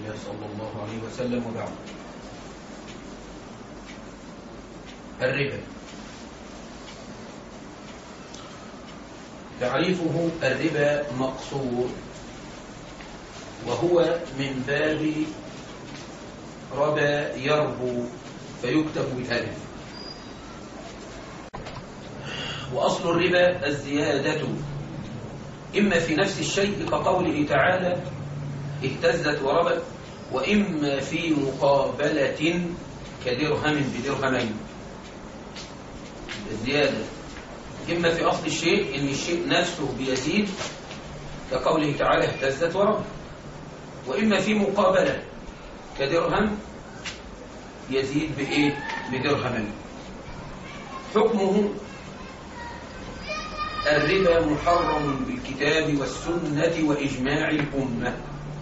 الله صلى الله عليه وسلم وبعد الربا تعريفه الربا مقصور وهو من باب ربا يربو فيكتب بالالف واصل الربا الزياده اما في نفس الشيء كقوله تعالى اهتزت وربت واما في مقابله كدرهم بدرهمين الزياده اما في اصل الشيء ان الشيء نفسه بيزيد كقوله تعالى اهتزت وربت واما في مقابله كدرهم يزيد بايه بدرهمين حكمه الربا محرم بالكتاب والسنة وإجماع الأمة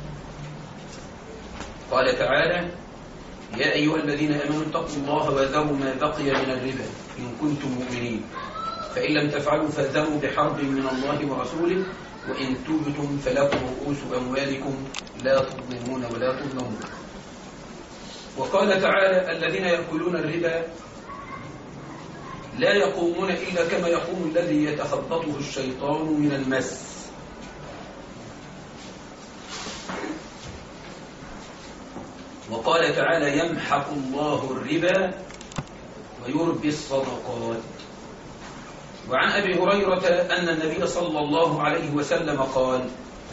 قال تعالى يا أيها الذين آمنوا اتقوا الله وذروا ما بقي من الربا إن كنتم مؤمنين فإن لم تفعلوا فاذنوا بحرب من الله ورسوله وإن تبتم فلكم رؤوس أموالكم لا تظلمون ولا تظلمون وقال تعالى الذين يأكلون الربا لا يقومون إلا كما يقوم الذي يتخبطه الشيطان من المس وقال تعالى يمحق الله الربا ويربي الصدقات وعن أبي هريرة أن النبي صلى الله عليه وسلم قال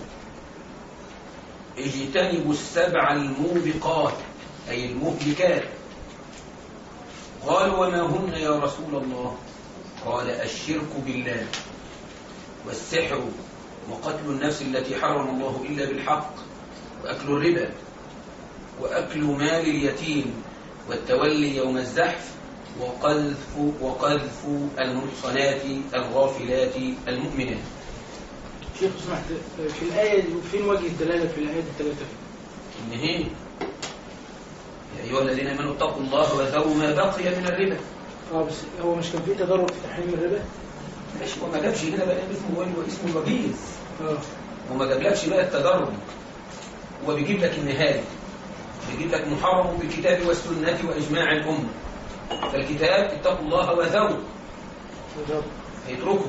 اجتنبوا السبع الموبقات أي المهلكات قالوا وما هن يا رسول الله قال الشرك بالله والسحر وقتل النفس التي حرم الله إلا بالحق وأكل الربا وأكل مال اليتيم والتولي يوم الزحف وقذف, وقذف المحصنات الغافلات المؤمنات شيخ سمحت في الآية دي فين وجه الدلالة في الآيات الثلاثة إن هي يا أيها الذين آمنوا اتقوا الله وذروا ما بقي من الربا اه بس هو مش كان في تدرج في تحريم الربا؟ ماشي وما جابش هنا بقى اسمه هو اسمه الوجيز اه وما جابلكش بقى التدرج هو بيجيب لك النهاية بيجيب لك محرم بالكتاب والسنة وإجماع الأمة فالكتاب اتقوا الله وذروا بالظبط هيتركوا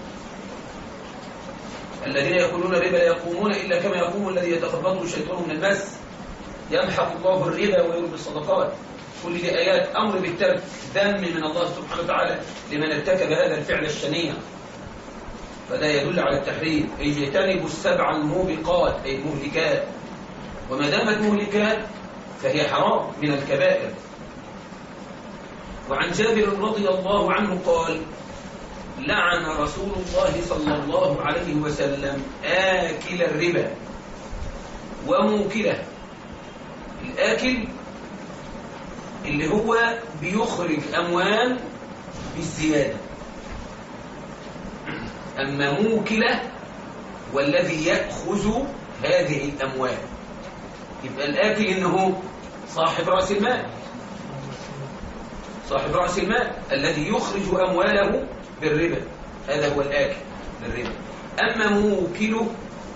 الذين يقولون الربا لا يقومون إلا كما يقوم الذي يتخبطه الشيطان من المس يمحق الله الربا ويربي الصدقات كل دي آيات أمر بالترك ذم من الله سبحانه وتعالى لمن ارتكب هذا الفعل الشنيع فده يدل على التحريم اجتنبوا السبع الموبقات أي المهلكات وما دامت مهلكات فهي حرام من الكبائر وعن جابر رضي الله عنه قال لعن رسول الله صلى الله عليه وسلم آكل الربا وموكله الآكل اللي هو بيخرج أموال بالزيادة أما موكله والذي يأخذ هذه الأموال يبقى الآكل إنه صاحب رأس المال صاحب رأس المال الذي يخرج أمواله بالربا هذا هو الآكل بالربا أما موكله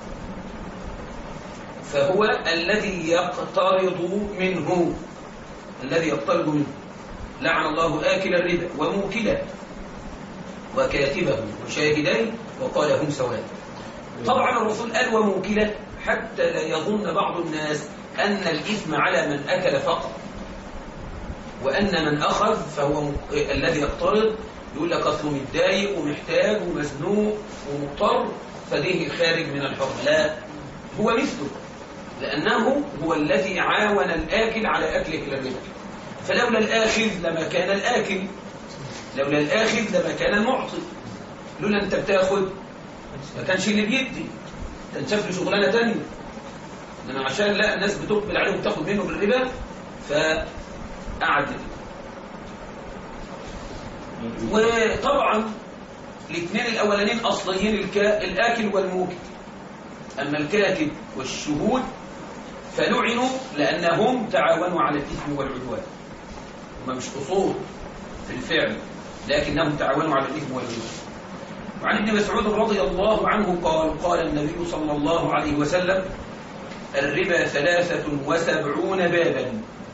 فهو الذي يقترض منه الذي يقترض منه لعن الله آكل الربا وموكله وكاتبه وشاهديه وقال هم سواء طبعا الرسول قال وموكله حتى لا يظن بعض الناس أن الإثم على من أكل فقط وأن من أخذ فهو م... الذي يقترض يقول لك أصله متضايق ومحتاج ومزنوق ومضطر فديه خارج من الحكم لا هو مثله لأنه هو الذي عاون الآكل على أكله إلى الربا فلولا الآخذ لما كان الآكل لولا الآخذ لما كان المعطي لولا أنت بتاخد ما كانش اللي بيدي كان شاف له شغلانة تانية إنما عشان لا الناس بتقبل عليه وتاخد منه بالربا فأعدل وطبعا الاثنين الأولانيين أصليين الكا... الآكل والموكل أما الكاتب والشهود فلعنوا لأنهم تعاونوا على الإثم والعدوان هم مش أصول في الفعل لكنهم تعاونوا على الإثم والعدوان وعن ابن مسعود رضي الله عنه قال قال النبي صلى الله عليه وسلم الربا ثلاثة وسبعون بابا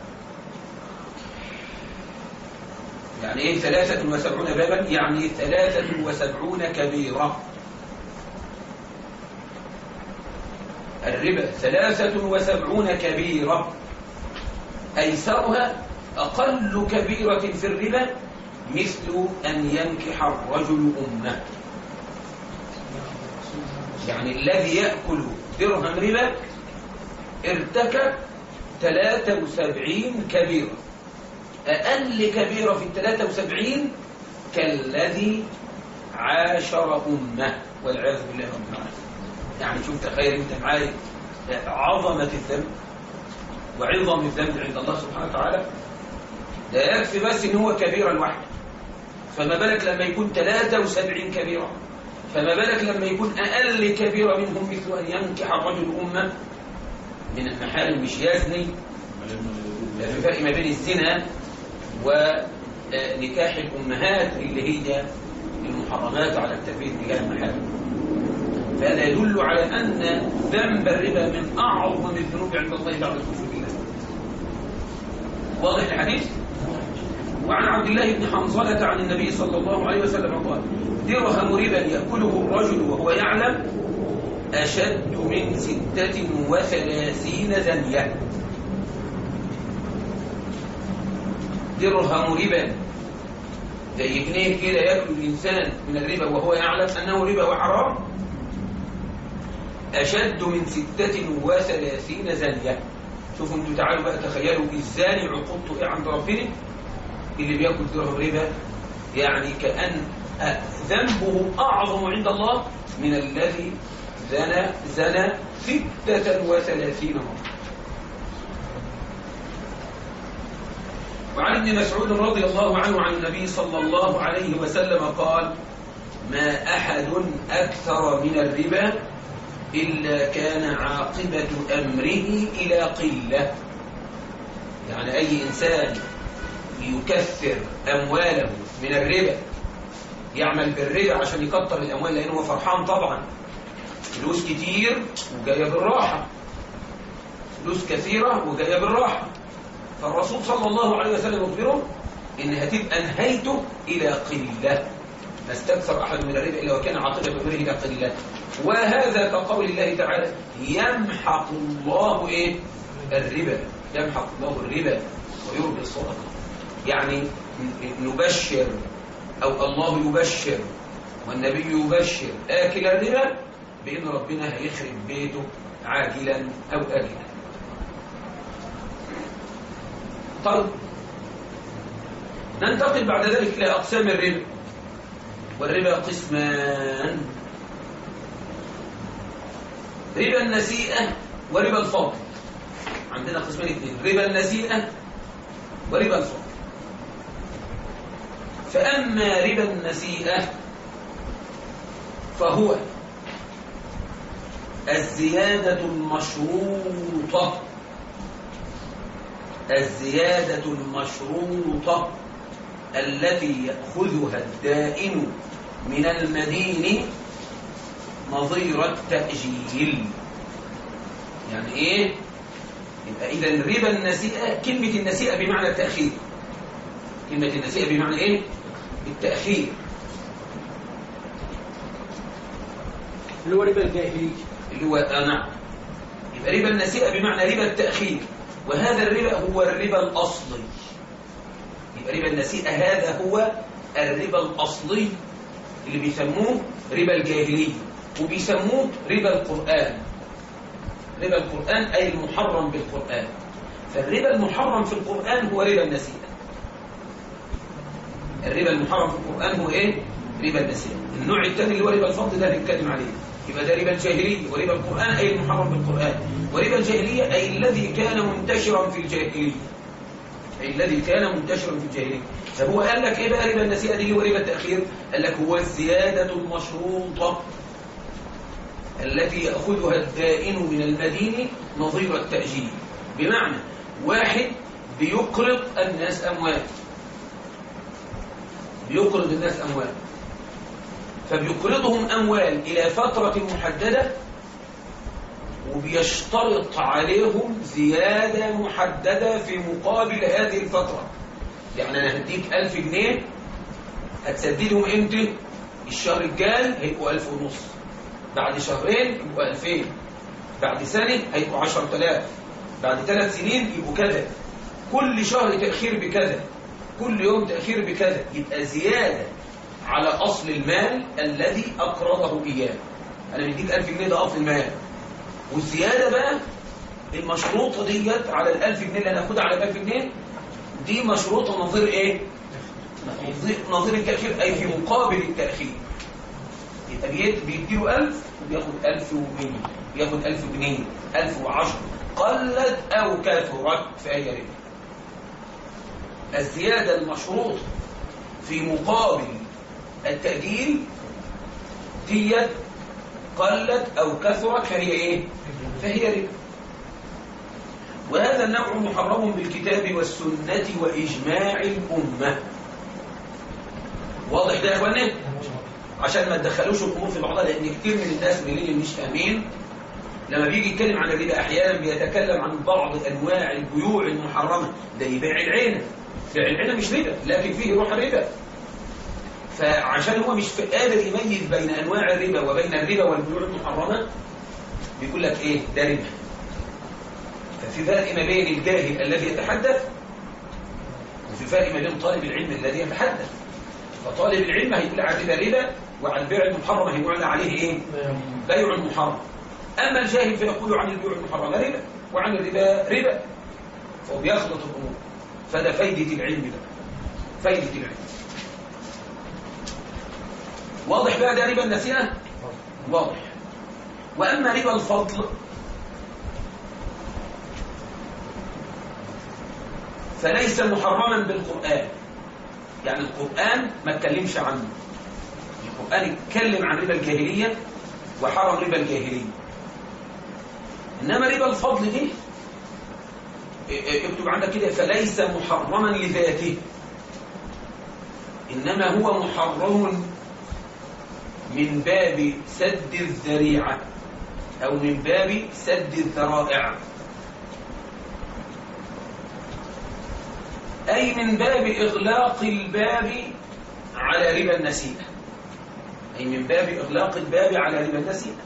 يعني ايه ثلاثة وسبعون بابا يعني ثلاثة وسبعون كبيرة الربا ثلاثة وسبعون كبيرة أيسرها أقل كبيرة في الربا مثل أن ينكح الرجل أمه يعني الذي يأكل درهم ربا ارتكب 73 كبيرة أقل كبيرة في الثلاثة وسبعين كالذي عاشر أمه والعياذ بالله رب العالمين يعني شوف تخيل انت معايا عظمة الذنب وعظم الذنب عند الله سبحانه وتعالى لا يكفي بس ان هو كبيرة لوحده فما بالك لما يكون 73 كبيرة فما بالك لما يكون أقل كبيرة منهم مثل أن ينكح الرجل أمه من المحارم مش يزني لا في فرق ما بين الزنا ونكاح الأمهات اللي هي المحرمات على التفريط تجاه المحارم فهذا يدل على أن ذنب الربا من أعظم الذنوب عند الله بعد الكفر بالله واضح الحديث؟ وعن عبد الله بن حنظلة عن النبي صلى الله عليه وسلم قال درهم ربا يأكله الرجل وهو يعلم أشد من ستة وثلاثين زنية درهم ربا زي جنيه كده ياكل الإنسان من الربا وهو يعلم أنه ربا وحرام أشد من ستة وثلاثين زنية شوفوا انتوا تعالوا بقى تخيلوا الزاني عقوبته ايه عند ربنا اللي بياكل درهم ربا يعني كأن ذنبه أعظم عند الله من الذي زنى زنى ستة وثلاثين مرة وعن ابن مسعود رضي الله عنه عن النبي صلى الله عليه وسلم قال ما أحد أكثر من الربا إلا كان عاقبة أمره إلى قلة يعني أي إنسان يكثر أمواله من الربا يعمل بالربا عشان يكتر الأموال لأنه هو فرحان طبعا فلوس كتير وجاية بالراحة فلوس كثيرة وجاية بالراحة فالرسول صلى الله عليه وسلم يخبره إن هتبقى نهايته إلى قلة ما استكثر أحد من الربا إلا وكان عاقبة أمره إلى قلة وهذا كقول الله تعالى يمحق الله إيه الربا يمحق الله الربا ويربي الصدقة يعني نبشر أو الله يبشر والنبي يبشر آكل الربا بأن ربنا هيخرب بيته عاجلا أو آجلا طيب ننتقل بعد ذلك إلى أقسام الربا والربا قسمان ربا النسيئة وربا الفضل عندنا قسمين اثنين ربا النسيئة وربا الفضل فأما ربا النسيئة فهو الزيادة المشروطة الزيادة المشروطة التي يأخذها الدائن من المدين نظير التأجيل يعني ايه يبقى اذا ربا النسيئة كلمة النسيئة بمعنى التأخير كلمة النسيئة بمعنى ايه التأخير اللي هو ربا الجاهلية اللي هو آه نعم يبقى ربا النسيئة بمعنى ربا التأخير وهذا الربا هو الربا الأصلي يبقى ربا النسيئة هذا هو الربا الأصلي اللي بيسموه ربا الجاهلية وبيسموه ربا القرآن ربا القرآن أي المحرم بالقرآن فالربا المحرم في القرآن هو ربا النسيئة الربا المحرم في القرآن هو إيه؟ ربا النسيئة النوع الثاني اللي هو ربا الفضل ده هنتكلم عليه يبقى ده ربا الجاهلية وربا القرآن أي المحرم بالقرآن وربا الجاهلية أي الذي كان منتشرا في الجاهلية أي الذي كان منتشرا في الجاهلية طب هو قال لك إيه بقى ربا النسيئة دي وربا التأخير قال لك هو الزيادة المشروطة التي يأخذها الدائن من المدين نظير التأجيل بمعنى واحد بيقرض الناس أموال بيقرض الناس أموال فبيقرضهم أموال إلى فترة محددة وبيشترط عليهم زيادة محددة في مقابل هذه الفترة يعني أنا هديك ألف جنيه هتسددهم امتى الشهر الجاي هيبقوا ألف ونص بعد شهرين يبقوا ألفين بعد سنة هيبقوا عشر تلاف بعد ثلاث سنين يبقوا كذا كل شهر تأخير بكذا كل يوم تأخير بكذا يبقى زيادة على أصل المال الذي أقرضه إياه أنا مديك ألف جنيه ده أصل المال والزيادة بقى المشروطة ديت على الألف جنيه اللي أنا أخدها على الألف جنيه دي مشروطة نظير إيه؟ نظير, نظير التأخير أي في مقابل التأخير يبقى بيد- بيديله ألف وبياخد ألف ومية بياخد ألف جنيه ألف وعشر قلت أو كثرت فهي ربا الزيادة المشروطة في مقابل التأجيل ديت قلت أو كثرت فهي إيه؟ فهي ربا وهذا النوع محرم بالكتاب والسنة وإجماع الأمة واضح ده يا أخوانا؟ عشان ما تدخلوش الأمور في بعضها لأن كتير من الناس من اللي مش فاهمين لما بيجي يتكلم عن الربا أحيانا بيتكلم عن بعض أنواع البيوع المحرمة زي بيع العين بيع العين مش ربا لكن فيه روح الربا فعشان هو مش قادر يميز بين أنواع الربا وبين الربا والبيوع المحرمة بيقول لك إيه ده ربا ففي فرق ما بين الجاهل الذي يتحدث وفي فرق ما بين طالب العلم الذي يتحدث فطالب العلم هيقول على الربا ربا وعلى البيع المحرم هيقول عليه ايه بيع محرم اما الجاهل فيقول عن البيع المحرم ربا وعن الربا ربا فهو بيخلط الامور فده فايده العلم ده فايده العلم واضح بقى ده ربا النسيئه واضح واما ربا الفضل فليس محرما بالقرآن يعني القرآن ما اتكلمش عنه القرآن اتكلم عن ربا الجاهلية وحرم ربا الجاهلية إنما ربا الفضل دي ا- ا- اكتب عندك كده فليس محرما لذاته إنما هو محرم من باب سد الذريعة أو من باب سد الذرائع أي من باب إغلاق الباب على ربا النسيئة أي من باب إغلاق الباب على ربا النسيئة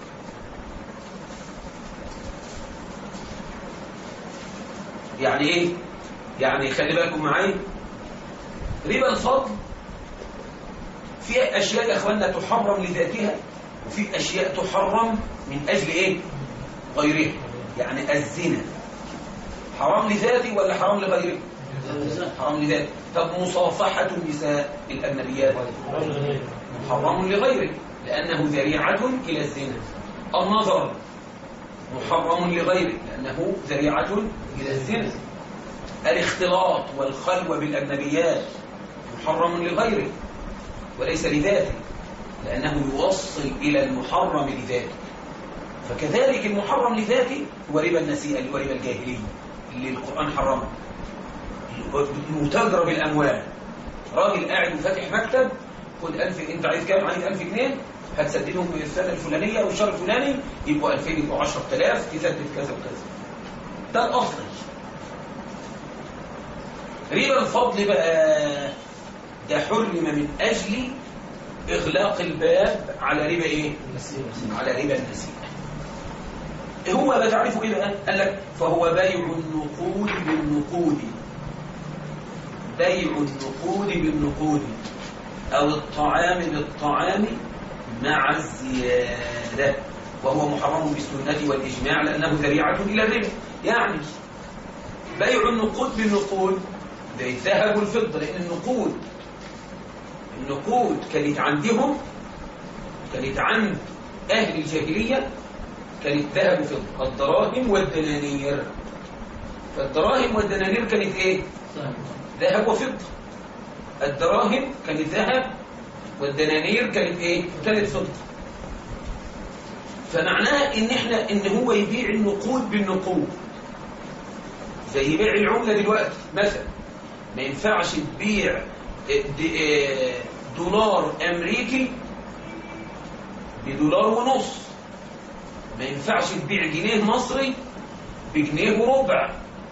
يعني إيه؟ يعني خلي بالكم معايا ربا الفضل في أشياء يا أخواننا تحرم لذاتها وفي أشياء تحرم من أجل إيه؟ غيرها يعني الزنا حرام لذاتي ولا حرام لغيره؟ حرام لذلك طب مصافحة النساء الأجنبيات محرم لغيره لأنه ذريعة إلى الزنا النظر محرم لغيره لأنه ذريعة إلى الزنا الاختلاط والخلوة بالأجنبيات محرم لغيره وليس لذاته لأنه يوصل إلى المحرم لذاته فكذلك المحرم لذاته هو ربا النسيئة اللي هو ربا الجاهلية اللي القرآن حرمه متاجرة بالأموال راجل قاعد وفاتح مكتب خد ألف أنت عايز كام عايز ألف جنيه هتسددهم بالسنة الفلانية والشهر الفلاني يبقوا 2000 يبقوا 10000 تسدد كذا وكذا ده الأصل ربا الفضل بقى ده حرم من أجل إغلاق الباب على ربا إيه؟ على ربا النسيئة هو بقى تعرفه إيه بقى؟ قال لك فهو بيع النقود بالنقود بيع النقود بالنقود أو الطعام بالطعام مع الزيادة وهو محرم بالسنة والإجماع لأنه ذريعة إلى الربا يعني بيع النقود بالنقود ده الذهب والفضة لأن النقود النقود كانت عندهم كانت عند أهل الجاهلية كانت ذهب وفضة الدراهم والدنانير فالدراهم والدنانير كانت إيه؟ ذهب وفضة الدراهم كانت ذهب والدنانير كانت ايه كانت فضة فمعناه ان احنا ان هو يبيع النقود بالنقود زي بيع العملة دلوقتي مثلا ما ينفعش تبيع دولار امريكي بدولار ونص ما ينفعش تبيع جنيه مصري بجنيه وربع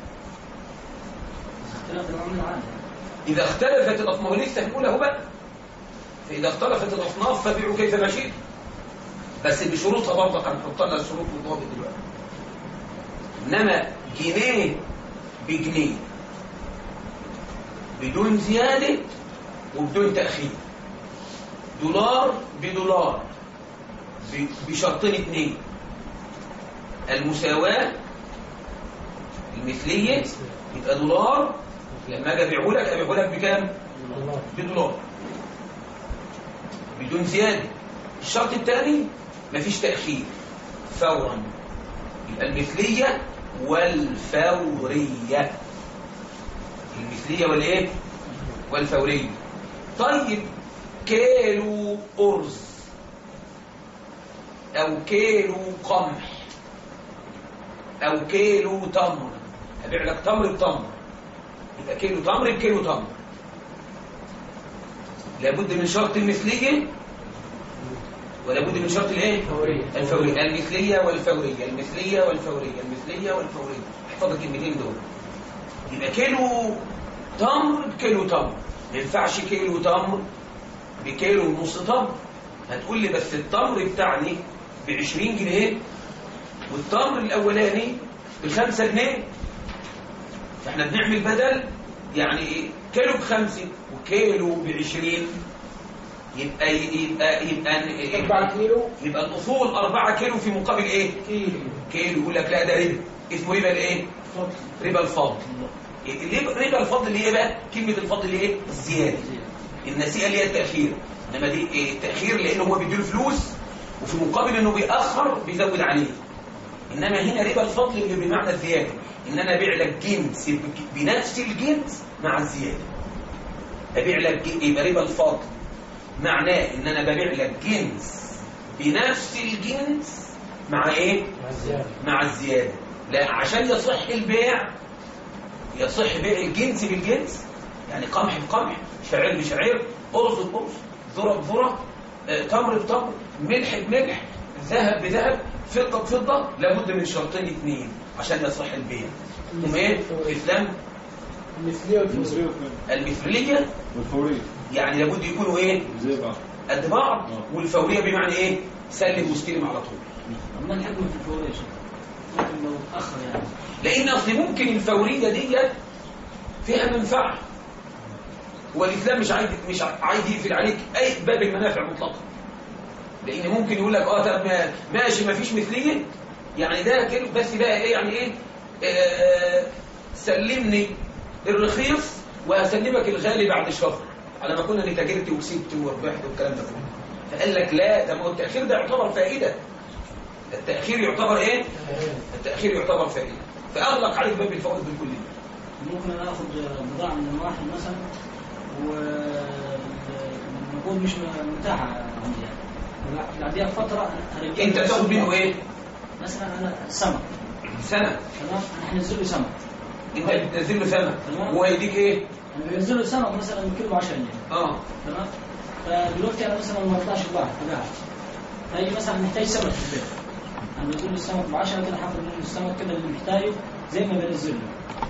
اختلاف العملة عادي إذا اختلفت الأصناف لسه هنقول أهو بقى فإذا اختلفت الأصناف فبيعوا كيف ما شئتم بس بشروطها برضه هنحط لها الشروط والضوابط دلوقتي إنما جنيه بجنيه بدون زيادة وبدون تأخير دولار بدولار ب- بشرطين اتنين المساواة المثلية يبقى دولار لما اجي ابيعه لك ابيعه لك بكام؟ بدولار بدون زيادة الشرط الثاني مفيش تأخير فورا يبقى المثلية والفورية المثلية والايه؟ والفورية طيب كيلو أرز أو كيلو قمح أو كيلو تمر أبيع لك تمر بتمر يبقى كيلو تمر بكيلو تمر لابد من شرط المثلية ولابد من شرط الايه فورية. الفورية المثلية والفورية المثلية والفورية المثلية والفورية احفظ الكلمتين دول يبقى كيلو تمر بكيلو تمر ما ينفعش كيلو تمر بكيلو ونص تمر هتقول لي بس التمر بتاعني ب 20 جنيه والتمر الاولاني بخمسة جنيه فاحنا بنعمل بدل يعني ايه كيلو بخمسة وكيلو بعشرين يبقى يبقى يبقى أربعة كيلو يبقى الاصول 4 كيلو في مقابل ايه كيلو كيلو يقول لك لا ده ربا اسمه ربا الايه فضل ربا الفضل الربا ربا الفضل اللي ايه بقى كلمه الفضل اللي ايه الزياده النسيئه اللي هي التاخير انما دي إيه التاخير لانه هو بيديله فلوس وفي مقابل انه بيأخر بيزود عليه انما هنا ربا الفضل اللي بمعنى الزياده ان انا ابيع لك جنس بك- بنفس الجنس مع الزياده ابيع لك ج- يبقى ربا الفضل معناه ان انا ببيع لك جنس بنفس الجنس مع ايه مع الزيادة مع الزيادة لا عشان يصح البيع يصح بيع الجنس بالجنس يعني قمح بقمح شعير بشعير أرز بأرز ذرة بذرة آه، تمر بتمر ملح بملح ذهب بذهب فضة بفضة لابد من شرطين اثنين عشان يصح البيع هم ايه؟ الإسلام المثلية والفورية المصرية المثلية والفورية يعني لابد يكونوا ايه؟ زي بعض قد بعض والفورية بمعنى ايه؟ سلم واستلم على طول أما الحكمة في الفورية يا شيخ ممكن لو تأخر يعني لان اصل ممكن الفوريه ديت فيها منفعه هو الاسلام مش عايز مش عايز يقفل عليك اي باب المنافع مطلقا لان ممكن يقول لك اه طب ما- ماشي ما فيش مثليه يعني ده كده بس بقى ايه يعني ايه آه سلمني الرخيص وهسلمك الغالي بعد شهر على ما كنا انا تاجرت وكسبت وربحت والكلام ده كله فقال لك لا ده ما هو التاخير ده يعتبر فائده التاخير يعتبر ايه التأخير يعتبر فائدة فأغلق عليك باب الفوائد بالكلية ممكن أنا آخد بضاعة من واحد مثلا والنقود مش متاحة عندي يعني بعديها فترة هرجع أنت تاخد منه إيه؟ مثلا أنا سمك سنة تمام أنا هنزل له سمك أنت بتنزل له سنة تمام. وهو يديك إيه؟ أنا بنزل له سمك مثلا كيلو ب 10 جنيه آه تمام فدلوقتي انا مثلا ما رضاش واحد تبعها فاجي مثلا محتاج سمك في البيت انا بنزل له السمك ب 10 كده هاخد منه السمك كده اللي محتاجه زي ما بنزل له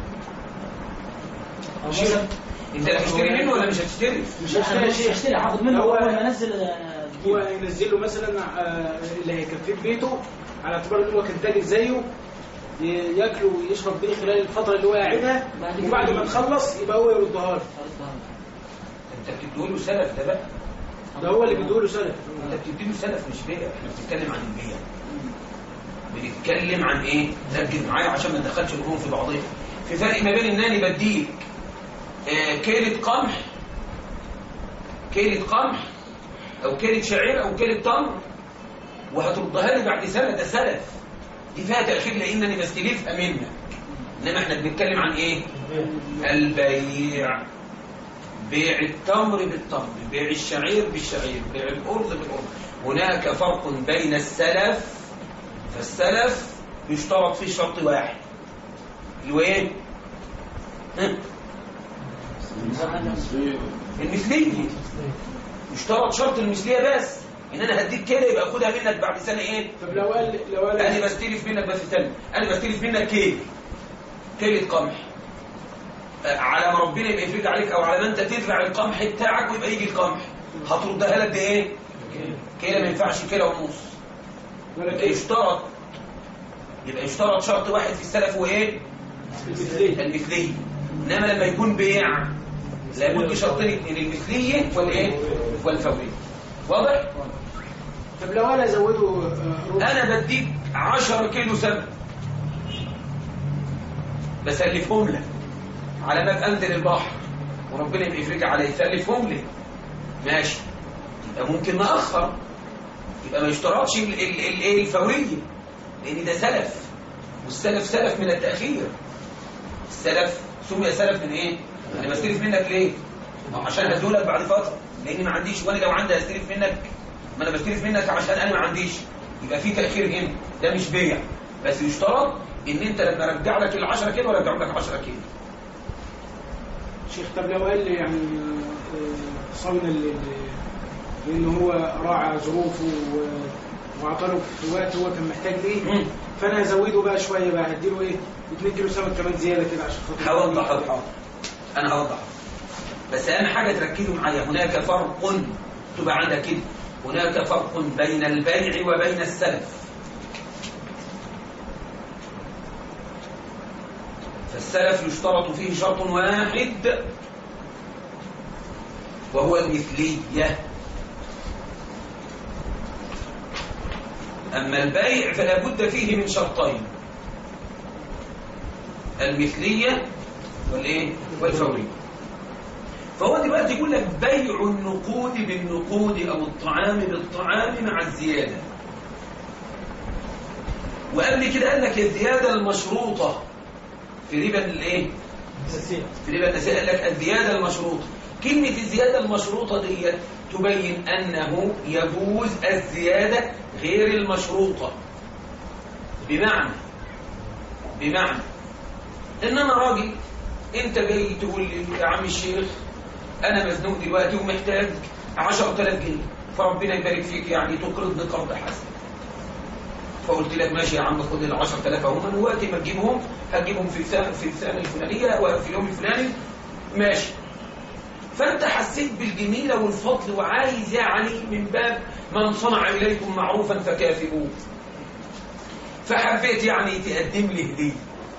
او مثلا أنت هتشتري منه ولا مش هتشتري؟ مش لا، انا هشتري مش شيء هشتري هاخد منه هو- اول ما انزل آه، هو ينزل له مثلا آه، اللي هيكفيه في بيته على اعتبار ان هو كان تاجر زيه ي- ياكله ويشرب بيه خلال الفتره اللي هو قاعدها بعد كده وبعد ما يجي. تخلص يبقى هو يردها له أنت بتديه له سلف ده بقى ده هو اللي بيدوله سلف أنت بتديله سلف مش بيع إحنا بنتكلم عن البيع بنتكلم عن إيه؟ ركز معايا عشان ما ندخلش الأمور في بعضها في فرق ما بين إن أنا بديك آه، كيلة قمح كيلة قمح أو كيلة شعير أو كيلة تمر وهتردها لي بعد سنة ده سلف دي فيها تأخير لأنني بستلفها منك إنما إحنا بنتكلم عن إيه؟ البيع بيع التمر بالتمر بيع الشعير بالشعير بيع الأرز بالأرز هناك فرق بين السلف فالسلف يشترط فيه شرط واحد اللي هو ايه؟ ها؟ المصرية المثلية يشترط شرط المثلية بس ان انا هديك كيلة يبقى خدها منك بعد سنه ايه طب لو قال لو قال انا بستلف منك بس استنى انا بستلف منك كيل كيلة قمح آه، على ما ربنا يبقى يفرج عليك او على ما انت تزرع القمح بتاعك ويبقى يجي القمح هتردها لك بايه كيلة ما ينفعش كيلة ونص ولا يبقى كيف يشترط يبقى يشترط شرط واحد في السلف وايه المثلية المثلية انما لما يكون بيع لابد شرطين اثنين المثلية والايه والفورية واضح طب لو انا ازوده آه، ربع انا بديك 10 كيلو سمك بسلفهم لك على ما انزل البحر وربنا يبقى يفرج علي سلفهم لي ماشي يبقى ممكن ناخر يبقى ما يشترطش ال- ال- ال- ايه الفوريه لان ده سلف والسلف سلف من التاخير السلف سمي سلف من ايه انا بستلف منك ليه ما هو عشان هدولك بعد فتره لاني ما عنديش وانا لو عندي هستلف منك ما انا بستلف منك عشان انا ما عنديش يبقى في تاخير هنا ده مش بيع بس يشترط ان انت لما ارجع لك ال 10 كيلو ارجع لك 10 كيلو شيخ طب لو قال لي يعني آه، صون ال- ال- لان هو راعى ظروفه و- وعطاله في وقت هو كان محتاج ليه مم. فانا هزوده بقى شويه بقى هديله ايه 2 كيلو سمك كمان زياده كده عشان خاطر هوضح الحاضر انا هوضح بس اهم حاجه تركزوا معايا هناك فرق تبقى عندك كده هناك فرق بين البيع وبين السلف فالسلف يشترط فيه شرط واحد وهو المثليه اما البيع فلا بد فيه من شرطين المثليه والايه والفوريه فهو دلوقتي يقول لك بيع النقود بالنقود او الطعام بالطعام مع الزياده وقبل كده قال لك الزياده المشروطه في ربا الايه في ربا النسيئه قال لك الزياده المشروطه كلمه الزياده المشروطه دي تبين انه يجوز الزياده غير المشروطه بمعنى بمعنى ان انا راجل انت جاي تقول لي يا عم الشيخ انا مزنوق دلوقتي ومحتاج 10000 جنيه فربنا يبارك فيك يعني تقرضني قرض حسن فقلت لك ماشي يا عم خد ال 10000 اهم وقت ما تجيبهم هتجيبهم في السنه في السنه الفلانيه وفي اليوم الفلاني ماشي فانت حسيت بالجميله والفضل وعايز يعني من باب من صنع اليكم معروفا فكافئوه فحبيت يعني تقدم لي هديه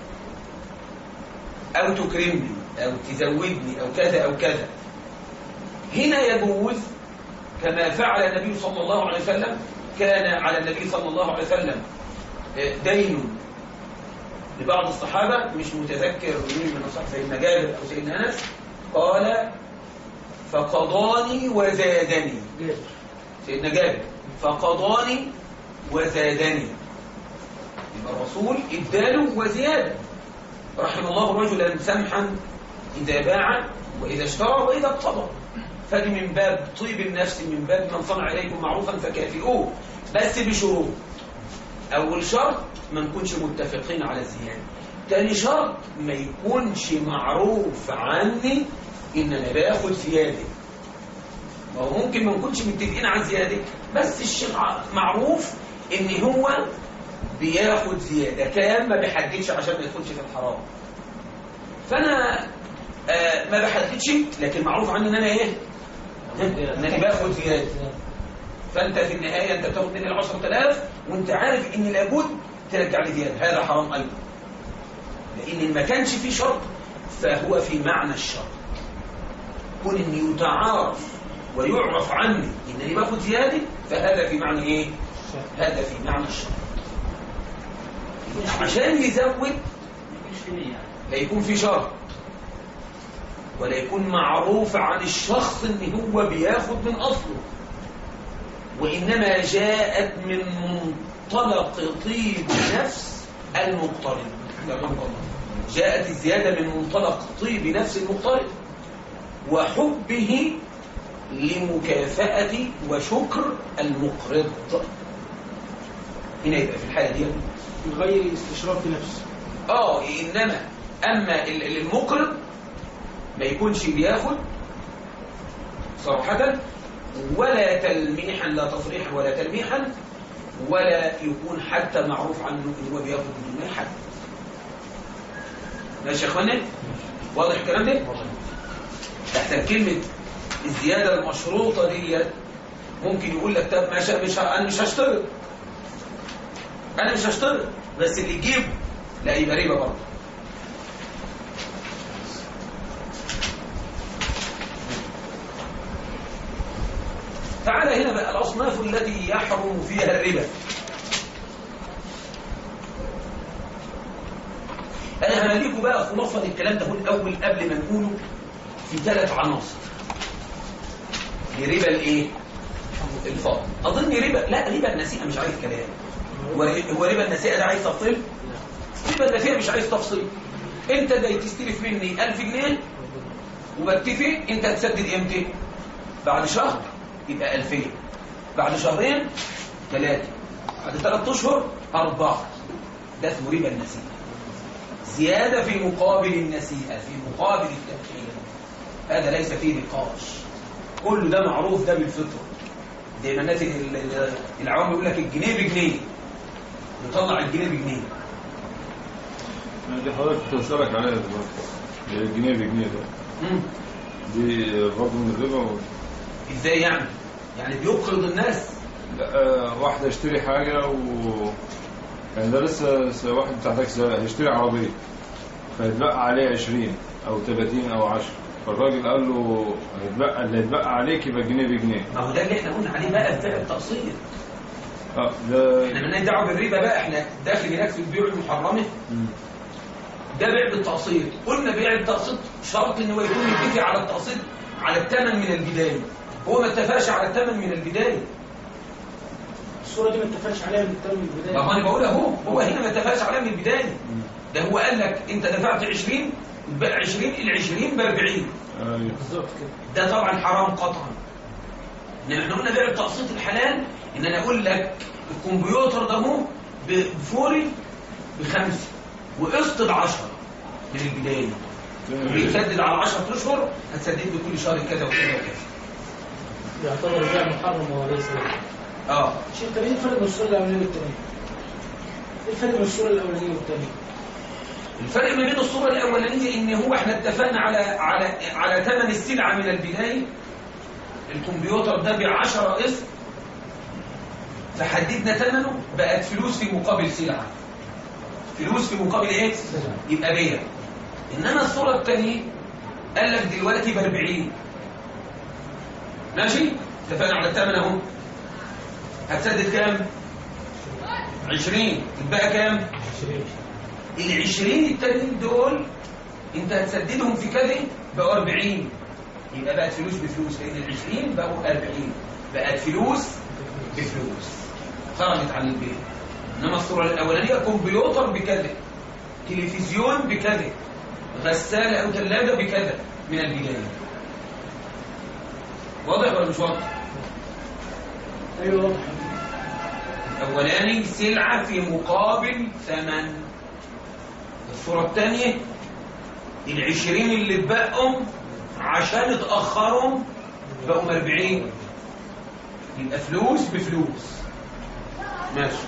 أو تكرمني أو تزودني أو كذا أو كذا هنا يجوز كما فعل النبي صلى الله عليه وسلم كان على النبي صلى الله عليه وسلم دين لبعض الصحابة مش متذكر مين من الصحابة سيدنا جابر أو سيدنا أنس قال فقضاني وزادني جابر سيدنا جابر فقضاني وزادني يبقى الرسول اداله وزياده رحم الله رجلا سمحا إذا باع وإذا اشترى وإذا اقتضى فدي من باب طيب النفس من باب من صنع إليكم معروفا فكافئوه بس بشروط أول شرط ما نكونش متفقين على الزيادة تاني شرط ما يكونش معروف عني إن أنا باخد زيادة ما هو ممكن ما نكونش متفقين على الزيادة بس الشيء معروف إن هو بياخد زيادة كام ما بيحددش عشان ما يدخلش في الحرام فأنا آه ما بحددش لكن معروف عني إن أنا إيه إن أنا باخد زيادة فأنت في النهاية أنت بتاخد مني ال 10000 وأنت عارف إن لابد ترجع لي زيادة هذا حرام أيضا لأن ما كانش في شرط فهو في معنى الشرط كون إن يتعارف ويعرف عني إنني باخد زيادة فهذا في معنى إيه؟ هذا في معنى الشرط عشان يزود مش في نية لا يكون في شرط ولا يكون معروف عن الشخص ان هو بياخد من اصله وانما جاءت من منطلق طيب نفس المقترض جاءت الزيادة من منطلق طيب نفس المقترض وحبه لمكافأة وشكر المقرض هنا يبقى في الحالة دي من غير استشراف نفس اه انما اما ال- ال- المقرض ما يكونش بياخد صراحة ولا تلميحا لا تصريحا ولا تلميحا ولا يكون حتى معروف عنه ان هو بياخد بدون ما يحدد ماشي يا اخوانا واضح الكلام ده تحت كلمه الزياده المشروطه ديت ممكن يقول لك طب مش مش انا مش هشترط انا مش هشترط بس اللي يجيب لا يبقى ربا برضه تعالى هنا بقى الأصناف التي يحرم فيها الربا أنا همليكوا بقى خلاصة الكلام ده هو الأول قبل ما نقوله في ثلاث عناصر لربا الإيه؟ الفضل أظن ربا لا ربا النسيئة مش عايز كلام هو هو ربا النسيئة ده عايز تفصيل؟ ربا النسيئة مش عايز تفصيل أنت جاي تستلف مني 1000 جنيه وبتفق أنت هتسدد إمتى؟ بعد شهر يبقى 2000 بعد شهرين ثلاثة بعد ثلاث أشهر أربعة ده اسمه ربا النسيئة زيادة في مقابل النسيئة في مقابل التأخير هذا ليس فيه نقاش كل ده معروف ده بالفطرة زي ما الناس ال- ال- العوام يقول لك الجنيه بجنيه يطلع الجنيه بجنيه دي حضرتك كنت بسألك عليها دلوقتي الجنيه بجنيه ده مم. دي برضه من الربا و... ازاي يعني يعني بيقرض الناس لا آه، واحد يشتري حاجة و يعني ده لسه لسه واحد بتاع تاكسي هيشتري عربية فيتبقى عليه 20 أو 30 أو 10 فالراجل قال له هيتبقى اللي هيتبقى عليك يبقى جنيه بجنيه ما هو ده اللي احنا قلنا عليه بقى بتاع التقسيط اه ده احنا مالناش دعوه بالربا بقى احنا داخل هناك في البيوع المحرمه مم. ده بيع بالتقسيط قلنا بيع التقسيط شرط ان هو يكون متفق على التقسيط على الثمن من البدايه هو ما اتفقش على الثمن من البدايه الصورة دي ما اتفقش عليها من الترم من ما البداية هو انا بقول اهو هو هنا ما اتفقش عليها من البدايه ده هو قال لك انت دفعت 20 بقى 20 ال 20 ب 40 ايوه بالظبط كده ده طبعا حرام قطعا انما احنا قلنا بيع التقسيط الحلال ان انا اقول لك الكمبيوتر ده اهو بفوري بخمسه وقسط ب 10 من البدايه بيسدد على 10 اشهر هتسدد له كل شهر كذا وكذا وكذا يعتبر بيع محرم وليس اه شيخ طب ايه الفرق بين الصورة الأولانية والثانية؟ ايه الفرق بين الصورة الأولانية والثانية؟ الفرق ما بين الصورة الأولانية إن هو احنا اتفقنا على على على ثمن السلعة من البداية الكمبيوتر ده ب 10 قسط فحددنا ثمنه بقت فلوس في مقابل سلعة فلوس في مقابل ايه؟ يبقى بيع إنما الصورة الثانية قال لك دلوقتي ب 40 ماشي؟ اتفقنا على الثمن اهو هتسدد كام؟ 20 يبقى كام؟ ال 20 التانيين دول انت هتسددهم في كذا بقوا 40 يبقى بقت فلوس بفلوس لان ال 20 بقوا 40 بقت فلوس بفلوس خرجت عن البيت انما الصوره الاولانيه كمبيوتر بكذا تلفزيون بكذا غساله او ثلاجه بكذا من البدايه واضح ولا مش واضح؟ ايوه واضح الأولاني سلعة في مقابل ثمن الصورة الثانية العشرين اللي اتبقوا عشان اتأخروا بقوا أربعين يبقى فلوس بفلوس ماشي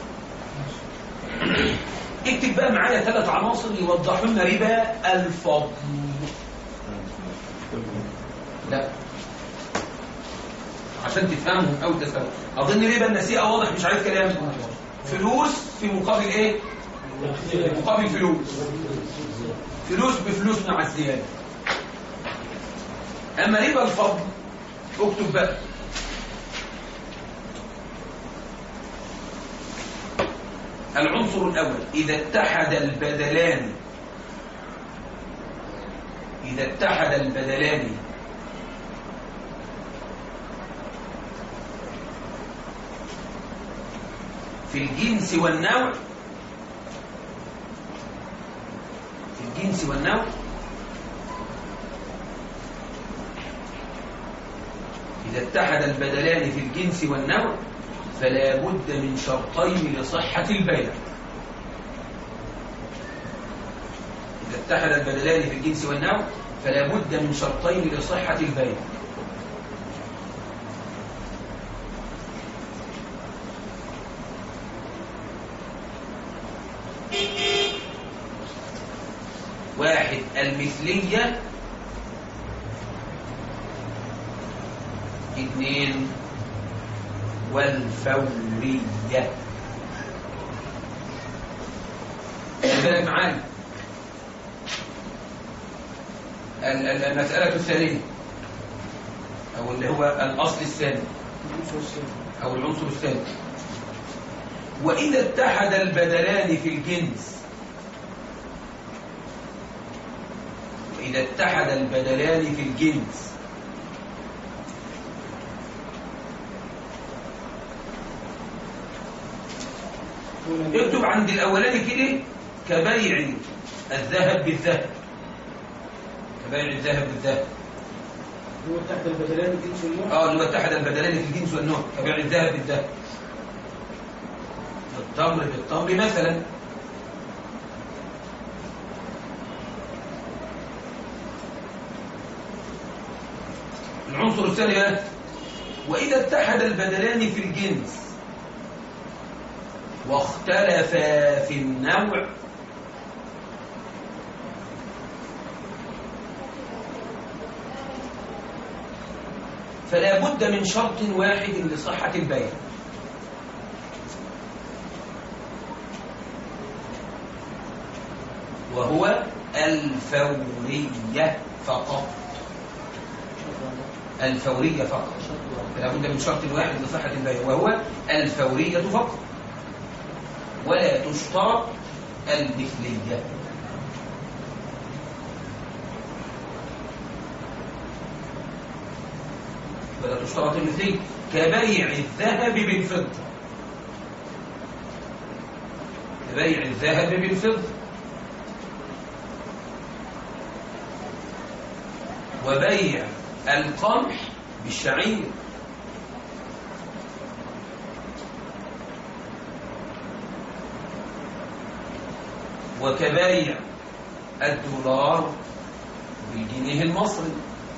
اكتب بقى معايا ثلاث عناصر يوضحوا لنا ربا الفضل لا عشان تفهمهم او تفهموا اظن ربا النسيئه واضح مش عايز كلام فلوس في مقابل ايه مقابل فلوس فلوس بفلوس مع الزياده اما ربا الفضل اكتب بقى العنصر الاول اذا اتحد البدلان اذا اتحد البدلان في الجنس والنوع في الجنس والنوع إذا اتحد البدلان في الجنس والنوع فلا بد من شرطين لصحة البيع إذا اتحد البدلان في الجنس والنوع فلا بد من شرطين لصحة البيع واحد المثلية اثنين والفورية خلي بالك معايا ال- ال- المسألة الثانية أو اللي هو الأصل الثاني أو العنصر الثاني وإذا اتحد البدلان في الجنس وإذا اتحد البدلان في الجنس اكتب عند الأولاني كده كبيع الذهب بالذهب كبيع الذهب بالذهب هو تحت البدلان الجنس والنوع اه اللي هو اتحد البدلان في الجنس والنوع كبيع الذهب بالذهب التمر بالتمر مثلا العنصر الثاني بقى وإذا اتحد البدلان في الجنس واختلفا في النوع فلا بد من شرط واحد لصحة البيع وهو الفورية فقط الفورية فقط فلا بد من شرط واحد لصحة البيع وهو الفورية فقط ولا تشترط المثلية ولا تشترط المثلية كبيع الذهب بالفضة كبيع الذهب بالفضة وبيع القمح بالشعير وكبيع الدولار بالجنيه المصري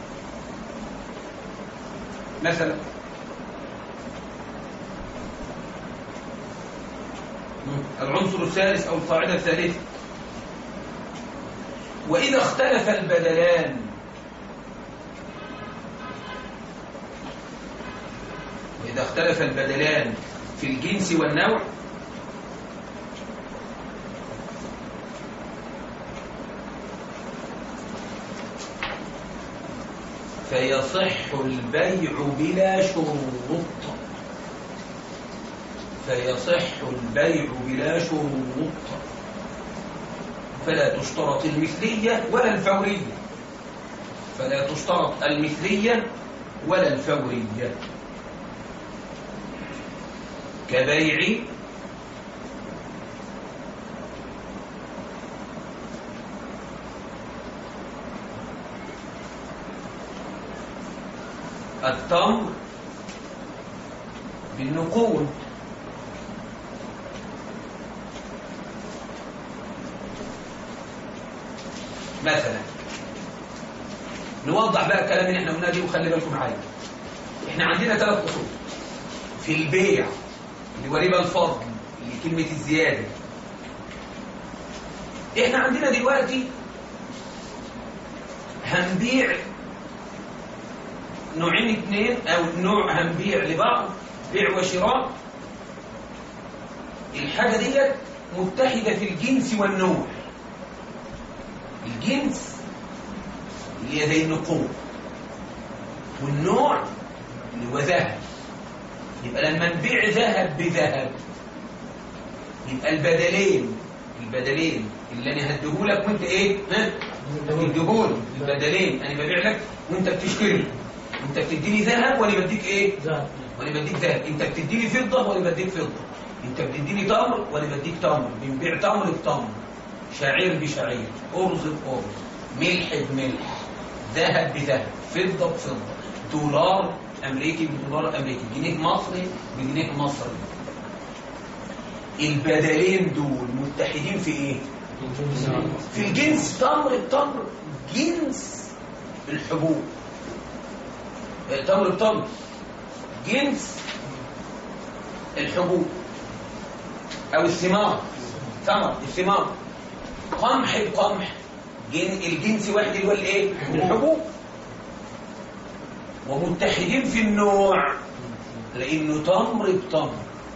مثلا العنصر الثالث أو القاعدة الثالثة وإذا اختلف البدلان وإذا اختلف البدلان في الجنس والنوع فيصح البيع بلا شروط فيصح البيع بلا شروط فلا تشترط المثلية ولا الفورية فلا تشترط المثلية ولا الفورية كبيع التمر بالنقود مثلا نوضح بقى الكلام اللي احنا قلناه دي وخلي بالكم معايا احنا عندنا ثلاث اصول في البيع اللي هو ربا الفضل اللي كلمه الزياده احنا عندنا دلوقتي هنبيع نوعين اثنين او نوع هنبيع لبعض بيع وشراء الحاجه ديت متحده في الجنس والنوع الجنس اللي هي زي النقود والنوع اللي هو ذهب يبقى لما نبيع ذهب بذهب يبقى البدلين البدلين اللي انا هديهولك وانت ايه ها تديهولي البدلين انا ببيع لك وانت بتشتري انت بتديني ذهب وانا بديك ايه ذهب وانا بديك ذهب انت بتديني فضه وانا بديك فضه انت بتديني تمر وانا بديك تمر بنبيع تمر بتمر شعير بشعير ارز بارز ملح بملح ذهب بذهب فضه بفضه دولار امريكي بدولار امريكي جنيه مصري بجنيه مصري البدلين دول متحدين في ايه في الجنس تمر التمر جنس الحبوب آه، تمر التمر جنس الحبوب او الثمار ثمر الثمار قمح بقمح جن الجنس واحد اللي هو الايه الحبوب ومتحدين في النوع لانه تمر بتمر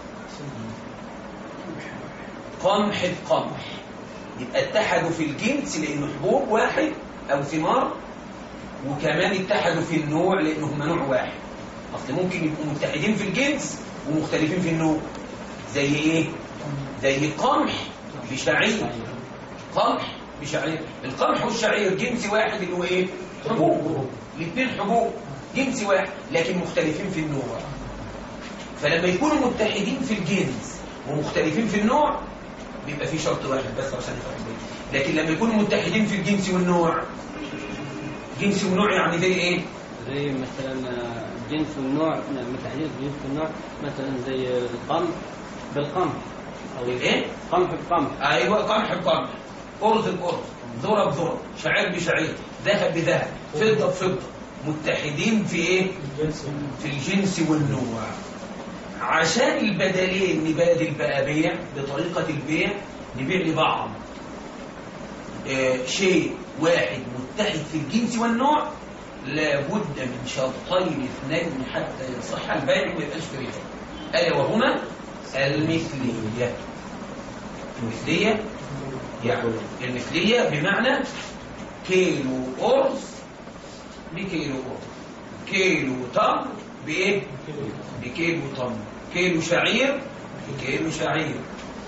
قمح بقمح يبقى اتحدوا في الجنس لانه حبوب واحد او ثمار وكمان اتحدوا في النوع لانه هم نوع واحد اصل ممكن يبقوا متحدين في الجنس ومختلفين في النوع زي ايه زي قمح بشعير قمح بشعير القمح والشعير جنس واحد اللي هو ايه حبوب الاثنين حبوب جنس واحد لكن مختلفين في النوع فلما يكونوا متحدين في الجنس ومختلفين في النوع بيبقى في شرط واحد بس عشان نفهم بيه. لكن لما يكونوا متحدين في الجنس والنوع جنس ونوع يعني زي ايه زي مثلا الجنس والنوع متعدد الجنس والنوع مثلا زي القمح بالقمح او الايه قمح بقمح ايوه قمح بقمح ارز بارز ذره بذره شعير بشعير ذهب بذهب فضه بفضه متحدين في ايه في الجنس والنوع عشان البدلين نبادل بقى بيع بطريقه البيع نبيع لبعض آه، شيء واحد متحد في الجنس والنوع لابد من شرطين اثنين حتى يصح البيع وما يبقاش في ربا الا وهما المثليه المثليه يعني المثليه بمعنى كيلو ارز بكيلو ارز كيلو تمر بايه بكيلو تمر كيلو شعير بكيلو شعير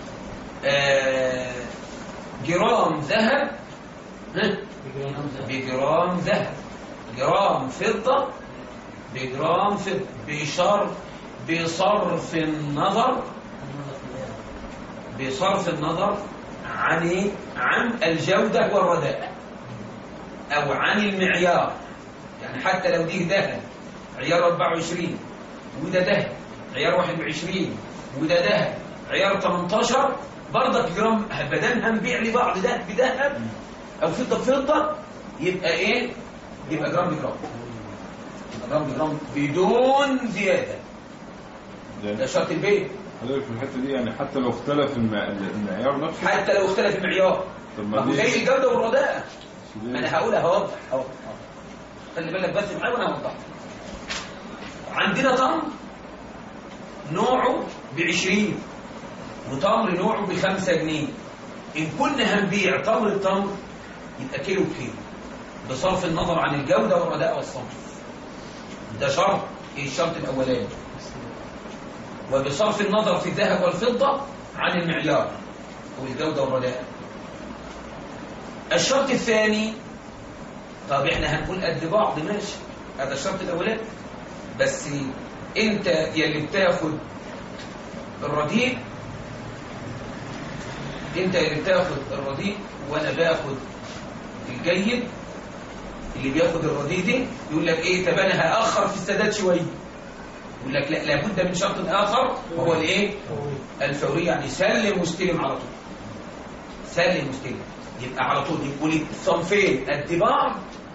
آه جرام ذهب ها؟ بجرام ذهب جرام فضة بجرام فضة بشرط بصرف النظر بصرف النظر عن إيه؟ عن الجودة والرداء أو عن المعيار يعني حتى لو دي ذهب عيار 24 وده ذهب عيار 21 وده ذهب عيار 18 برضك جرام بدل هنبيع لبعض ده بذهب او فضه بفضه يبقى ايه يبقى جرام بجرام يبقى جرام بجرام بدون زياده ده لأن شرط البيع حضرتك في الحته دي يعني حتى لو اختلف الم- المعيار نفسه حتى لو اختلف المعيار طب ما ما هو دي زي الجوده والرداءه دي- ما انا هقولها هوضح هوضح خلي بالك بس معايا وانا هوضح عندنا تمر نوعه ب 20 وتمر نوعه ب 5 جنيه ان كنا هنبيع تمر التمر يبقى كيلو بكيلو بصرف النظر عن الجوده والرداء والصنف ده شرط ايه الشرط الاولاني وبصرف النظر في الذهب والفضه عن المعيار والجوده والرداء الشرط الثاني طب احنا هنقول قد بعض ماشي هذا الشرط الاولاني بس انت يلي بتاخد الرديء انت اللي بتاخد الرديء وانا باخد الجيد اللي بياخد الرديء دي يقول لك ايه طب انا هاخر في السداد شويه يقول لك لا لابد من شرط اخر وهو الايه الفوري يعني سلم واستلم على طول سلم واستلم يبقى على طول يبقوا لي صنفين قد بعض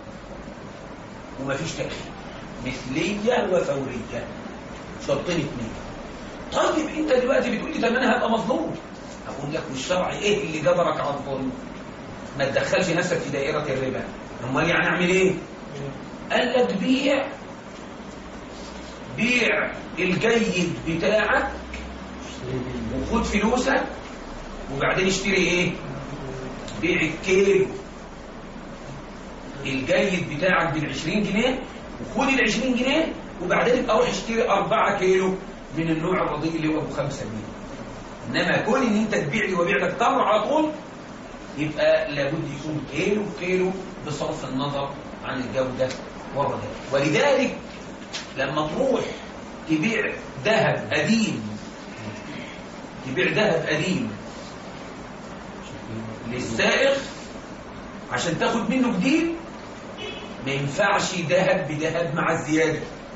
ومفيش تاخير مثليه وفوريه شرطين اثنين طيب انت دلوقتي بتقول لي طب انا هبقى مظلوم اقول لك والشرع ايه اللي جبرك على الظلم ما تدخلش نفسك في دائره الربا امال يعني اعمل ايه قال لك بيع بيع الجيد بتاعك وخد فلوسك وبعدين اشتري ايه بيع الكيلو الجيد بتاعك بال 20 جنيه وخد ال 20 جنيه وبعدين ابقى روح اشتري 4 كيلو من النوع الرديء اللي هو ابو 5 جنيه انما كون ان انت تبيع لي وابيع لك تمر على طول يبقى لابد يكون كيلو كيلو بصرف النظر عن الجوده والرداء ولذلك لما تروح تبيع ذهب قديم تبيع ذهب قديم للسائق عشان تاخد منه جديد ما ينفعش ذهب بذهب مع الزيادة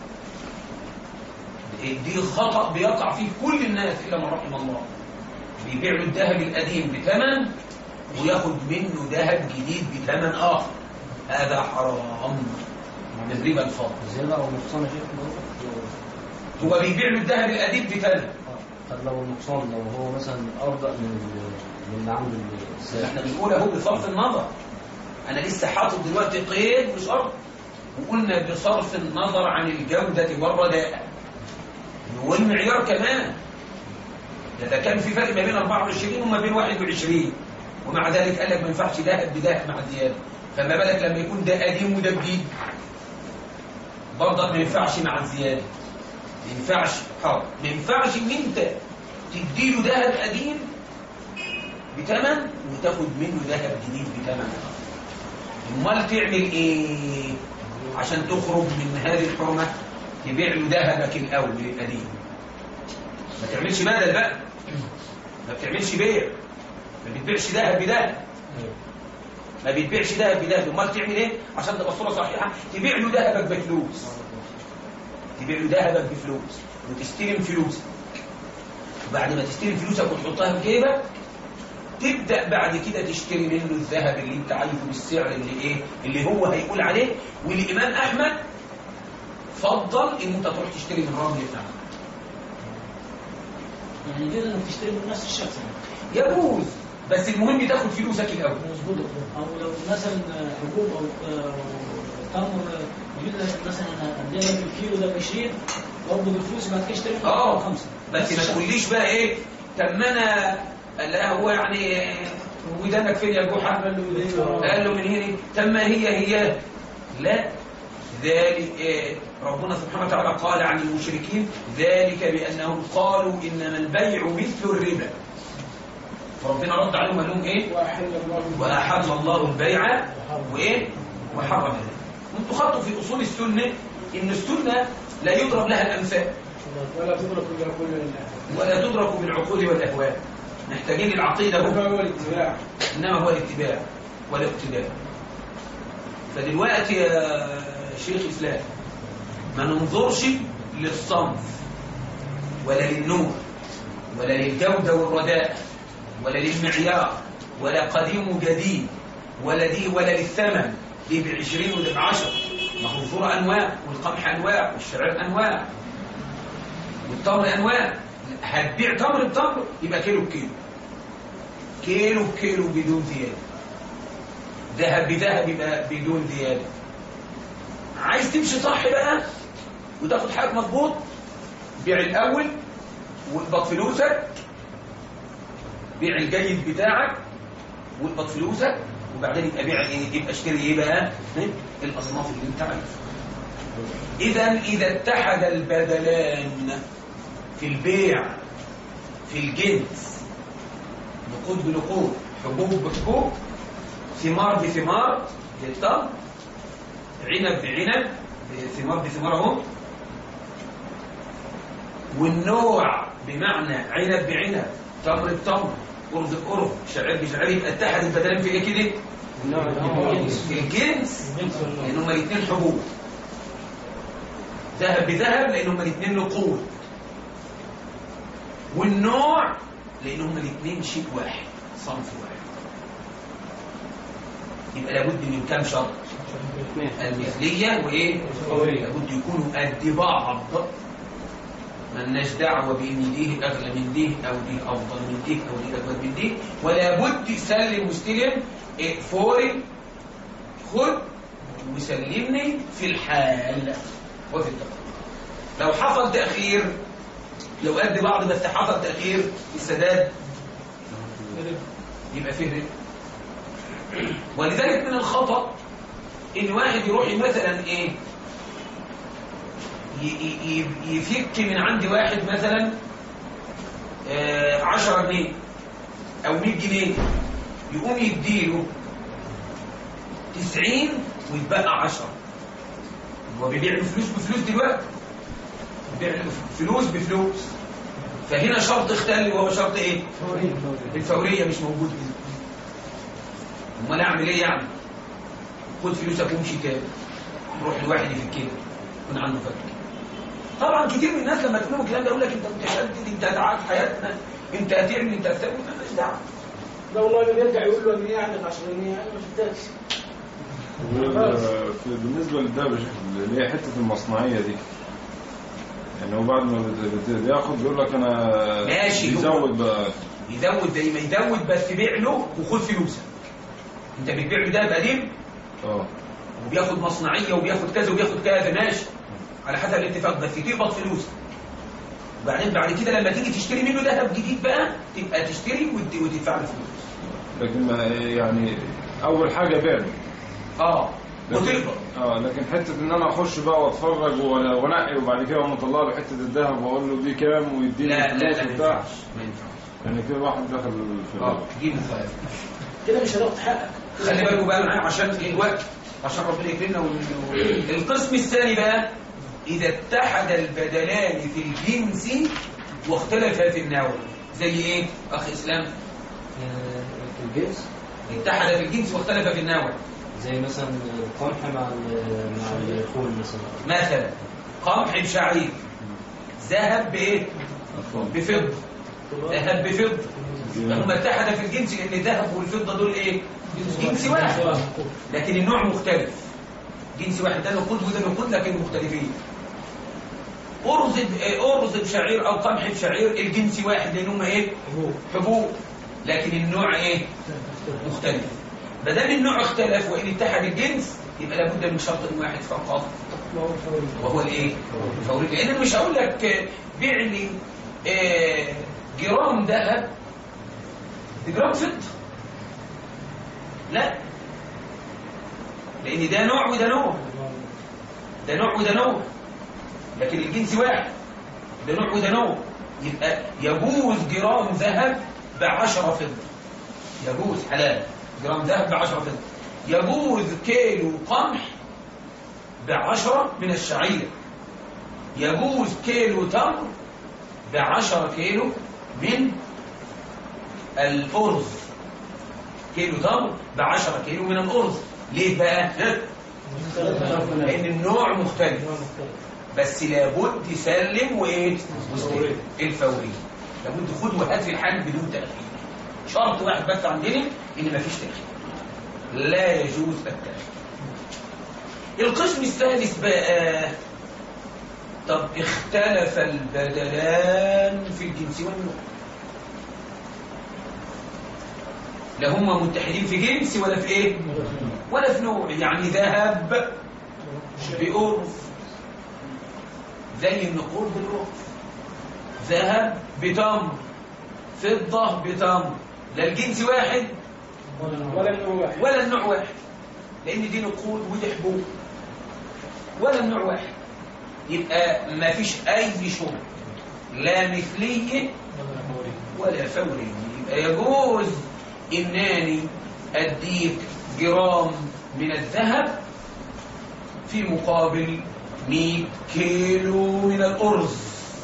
دي خطأ بيقع فيه كل الناس إلا من رحم الله بيبيع له الذهب القديم بثمن وياخد منه ذهب جديد بثمن آخر هذا حرام من ربا الفضل زيادة أو نقصان يا شيخ هو بيبيع له الذهب القديم بثمن طب لو النقصان لو هو مثلا أرضى من ال- من اللي عند السائق احنا بنقول اهو بصرف النظر انا لسه حاطط دلوقتي قيد بشرط وقلنا بصرف النظر عن الجودة والرداءة والمعيار كمان ده كان في فرق ما بين 24 وما بين 21 ومع ذلك قال لك ما ينفعش ده بده مع الزيادة فما بالك لما يكون ده قديم وده جديد برضه ما ينفعش مع الزيادة ما ينفعش حاضر ما ينفعش ان انت تديله ذهب قديم بثمن وتاخد منه ذهب جديد بثمن امال تعمل ايه عشان تخرج من هذه الحرمه تبيع له ذهبك الاول القديم ما تعملش بدل بقى ما بتعملش بيع ما بتبيعش ذهب بذهب ما بتبيعش ذهب بذهب امال تعمل ايه عشان تبقى الصوره صحيحه تبيع له ذهبك بفلوس تبيع له ذهبك بفلوس وتستلم فلوسك وبعد ما تستلم فلوسك وتحطها في جيبك تبدا بعد كده تشتري منه الذهب اللي انت عايزه بالسعر اللي ايه اللي هو هيقول عليه والامام احمد فضل ان انت تروح تشتري من الرمل بتاعك يعني يجوز انك تشتري من نفس الشخص يعني. يجوز بس المهم تاخد فلوسك الاول مظبوط او لو مثلا حبوب او آه، تمر يجوز لك مثلا انا ادي لك الكيلو ده ب 20 وابدو بالفلوس بعد كده اشتري منه اه خمسه بس نفس ما الشخص. تقوليش بقى ايه طب ما انا لا هو يعني ودانك فين يا جحا قال له من هنا طب ما هي هي لا ذلك إيه ربنا سبحانه وتعالى قال عن المشركين ذلك بانهم قالوا انما البيع مثل الربا فربنا رد عليهم قال لهم ايه واحل الله واحل الله البيع وايه وحرم الربا وانتوا خدتوا في اصول السنه ان السنه لا يضرب لها الامثال ولا تدرك الا كل الله ولا تدرك بالعقول والاهواء محتاجين العقيده هذا بكره هو الاتباع انما هو الاتباع والاقتداء فدلوقتي يا شيخ اسلام ما ننظرش للصنف ولا للنور ولا للجوده والرداء ولا للمعيار ولا قديم وجديد ولا دي ولا للثمن دي ب 20 وده ب 10 ما هو الذره انواع والقمح انواع والشعير انواع والتمر انواع هتبيع تمر بتمر يبقى كيلو بكيلو كيلو بكيلو بدون زياده ذهب بذهب يبقى بدون زياده عايز تمشي صح بقى وتاخد حاجه مظبوط بيع الاول واقبض فلوسك بيع الجيد بتاعك واقبض فلوسك وبعدين يبقى بيع ايه يبقى اشتري ايه بقى الاصناف اللي انت عايزها اذا اذا اتحد البدلان في البيع في الجنس نقود بنقود حبوب بحبوب ثمار بثمار للتمر عنب بعنب ثمار بثمار اهو والنوع بمعنى عنب بعنب تمر بتمر قرب بقرب شعير بشعير يبقى اتحد البدلين في ايه كده؟ في الجنس لان هما الاثنين حبوب ذهب بذهب لان هما الاثنين نقود والنوع لان هما الاثنين شيء واحد صنف واحد يبقى لابد من كام شرط المثلية وايه لابد يكونوا قد بعض ملناش دعوة بإن دي أغلى من دي أو دي أفضل من دي أو دي أجمل من دي ولا بد سلم واستلم إيه، فوري خد وسلمني في الحال وفي التقدير لو حصل تأخير لو قد بعض بس حصل تأخير في السداد يبقى فيه ربا ولذلك من الخطأ ان واحد يروح مثلا ايه ي- ي- ي- يفك من عند واحد مثلا آه، 10 جنيه او 100 جنيه يقوم يديله 90 ويتبقى 10 هو بيبيع له فلوس بفلوس دلوقتي بيبيع له فلوس بفلوس فهنا شرط اختل وهو شرط ايه الفوريه مش موجود هنا امال اعمل ايه يعني خد فلوسك وامشي تاني روح لواحد يفكك يكون عنده فك طبعا كتير من الناس لما تقول لهم الكلام ده يقول لك انت متشدد انت هتعاد حياتنا انت هتعمل انت هتسوي مالناش دعوه ده والله بيرجع يقول له ان هي عندك 10 جنيه انا ما شفتكش وال- في- بالنسبة للدبش اللي هي حتة المصنعية دي يعني هو بعد ما بت- بت- بياخد بيقول لك انا ماشي. بيزود بقى يزود زي ما يزود بس بيع له وخد فلوسك انت بتبيع له دهب قديم اه وبياخد مصنعيه وبياخد كذا وبياخد كذا ماشي على حسب الاتفاق بس تقبض فلوس وبعدين بعد كده لما تيجي تشتري منه ذهب جديد بقى تبقى تشتري وت- وتدفع له فلوس لكن ما يعني اول حاجه بعد اه لكن- وتقبض اه لكن حته ان انا اخش بقى واتفرج ولا- وانقي وبعد كده اقوم مطلع له حته الذهب واقول له دي كام ويديني لا لا الفلوس لا ما وبتاع ينفعش ما ينفعش يعني كده واحد دخل في اه الربا. دي مخالفه كده مش هتاخد حقك خلي بالكم بقى معايا عشان الوقت عشان ربنا يكرمنا ون- القسم الثاني بقى اذا اتحد البدلان في الجنس واختلفا في النوع زي ايه اخ اسلام في الجنس اتحد في الجنس واختلف في النوع زي مثلا القمح مع ال- مع الفول مثلا مثلا قمح بشعير ذهب بايه بفضه ذهب بفضه لما اتحد في الجنس لان الذهب والفضه دول ايه جنس واحد لكن النوع مختلف جنس واحد ده نقود وده نقود لكن مختلفين أرز ب- آه، أرز بشعير أو قمح بشعير الجنس واحد لأنهم إيه؟ حبوب لكن النوع إيه؟ مختلف ما دام النوع اختلف وإن اتحد الجنس يبقى لابد من شرط واحد فقط وهو الإيه؟ الفوري لأن أنا مش هقول لك آه، بيع لي آه، جرام ذهب بجرام فضة لا لأن ده نوع وده نوع ده نوع وده نوع لكن الجنس واحد ده نوع وده نوع يبقى يجوز جرام ذهب بعشرة فضة يجوز حلال جرام ذهب بعشرة فضة يجوز كيلو قمح بعشرة من الشعير يجوز كيلو تمر بعشرة كيلو من الأرز كيلو تمر بعشرة كيلو من الأرز ليه بقى؟ ها؟ لأن النوع مختلف بس لابد يسلم وايه واستلم. الفوري لابد خد وهات في الحال بدون تاخير شرط واحد بس عندنا ان مفيش تاخير لا يجوز التاخير القسم الثالث بقى طب اختلف البدلان في الجنس والنوع لا هم متحدين في جنس ولا في ايه ولا في نوع يعني ذهب بأرز زي النقود بالرز ذهب بتمر فضة بتمر لا الجنس واحد ولا النوع واحد ولا النوع واحد لأن دي نقود ودي حبوب ولا النوع واحد يبقى ما فيش أي شروط لا مثلية ولا فورية يبقى يجوز إنني أديك جرام من الذهب في مقابل 100 كيلو من الأرز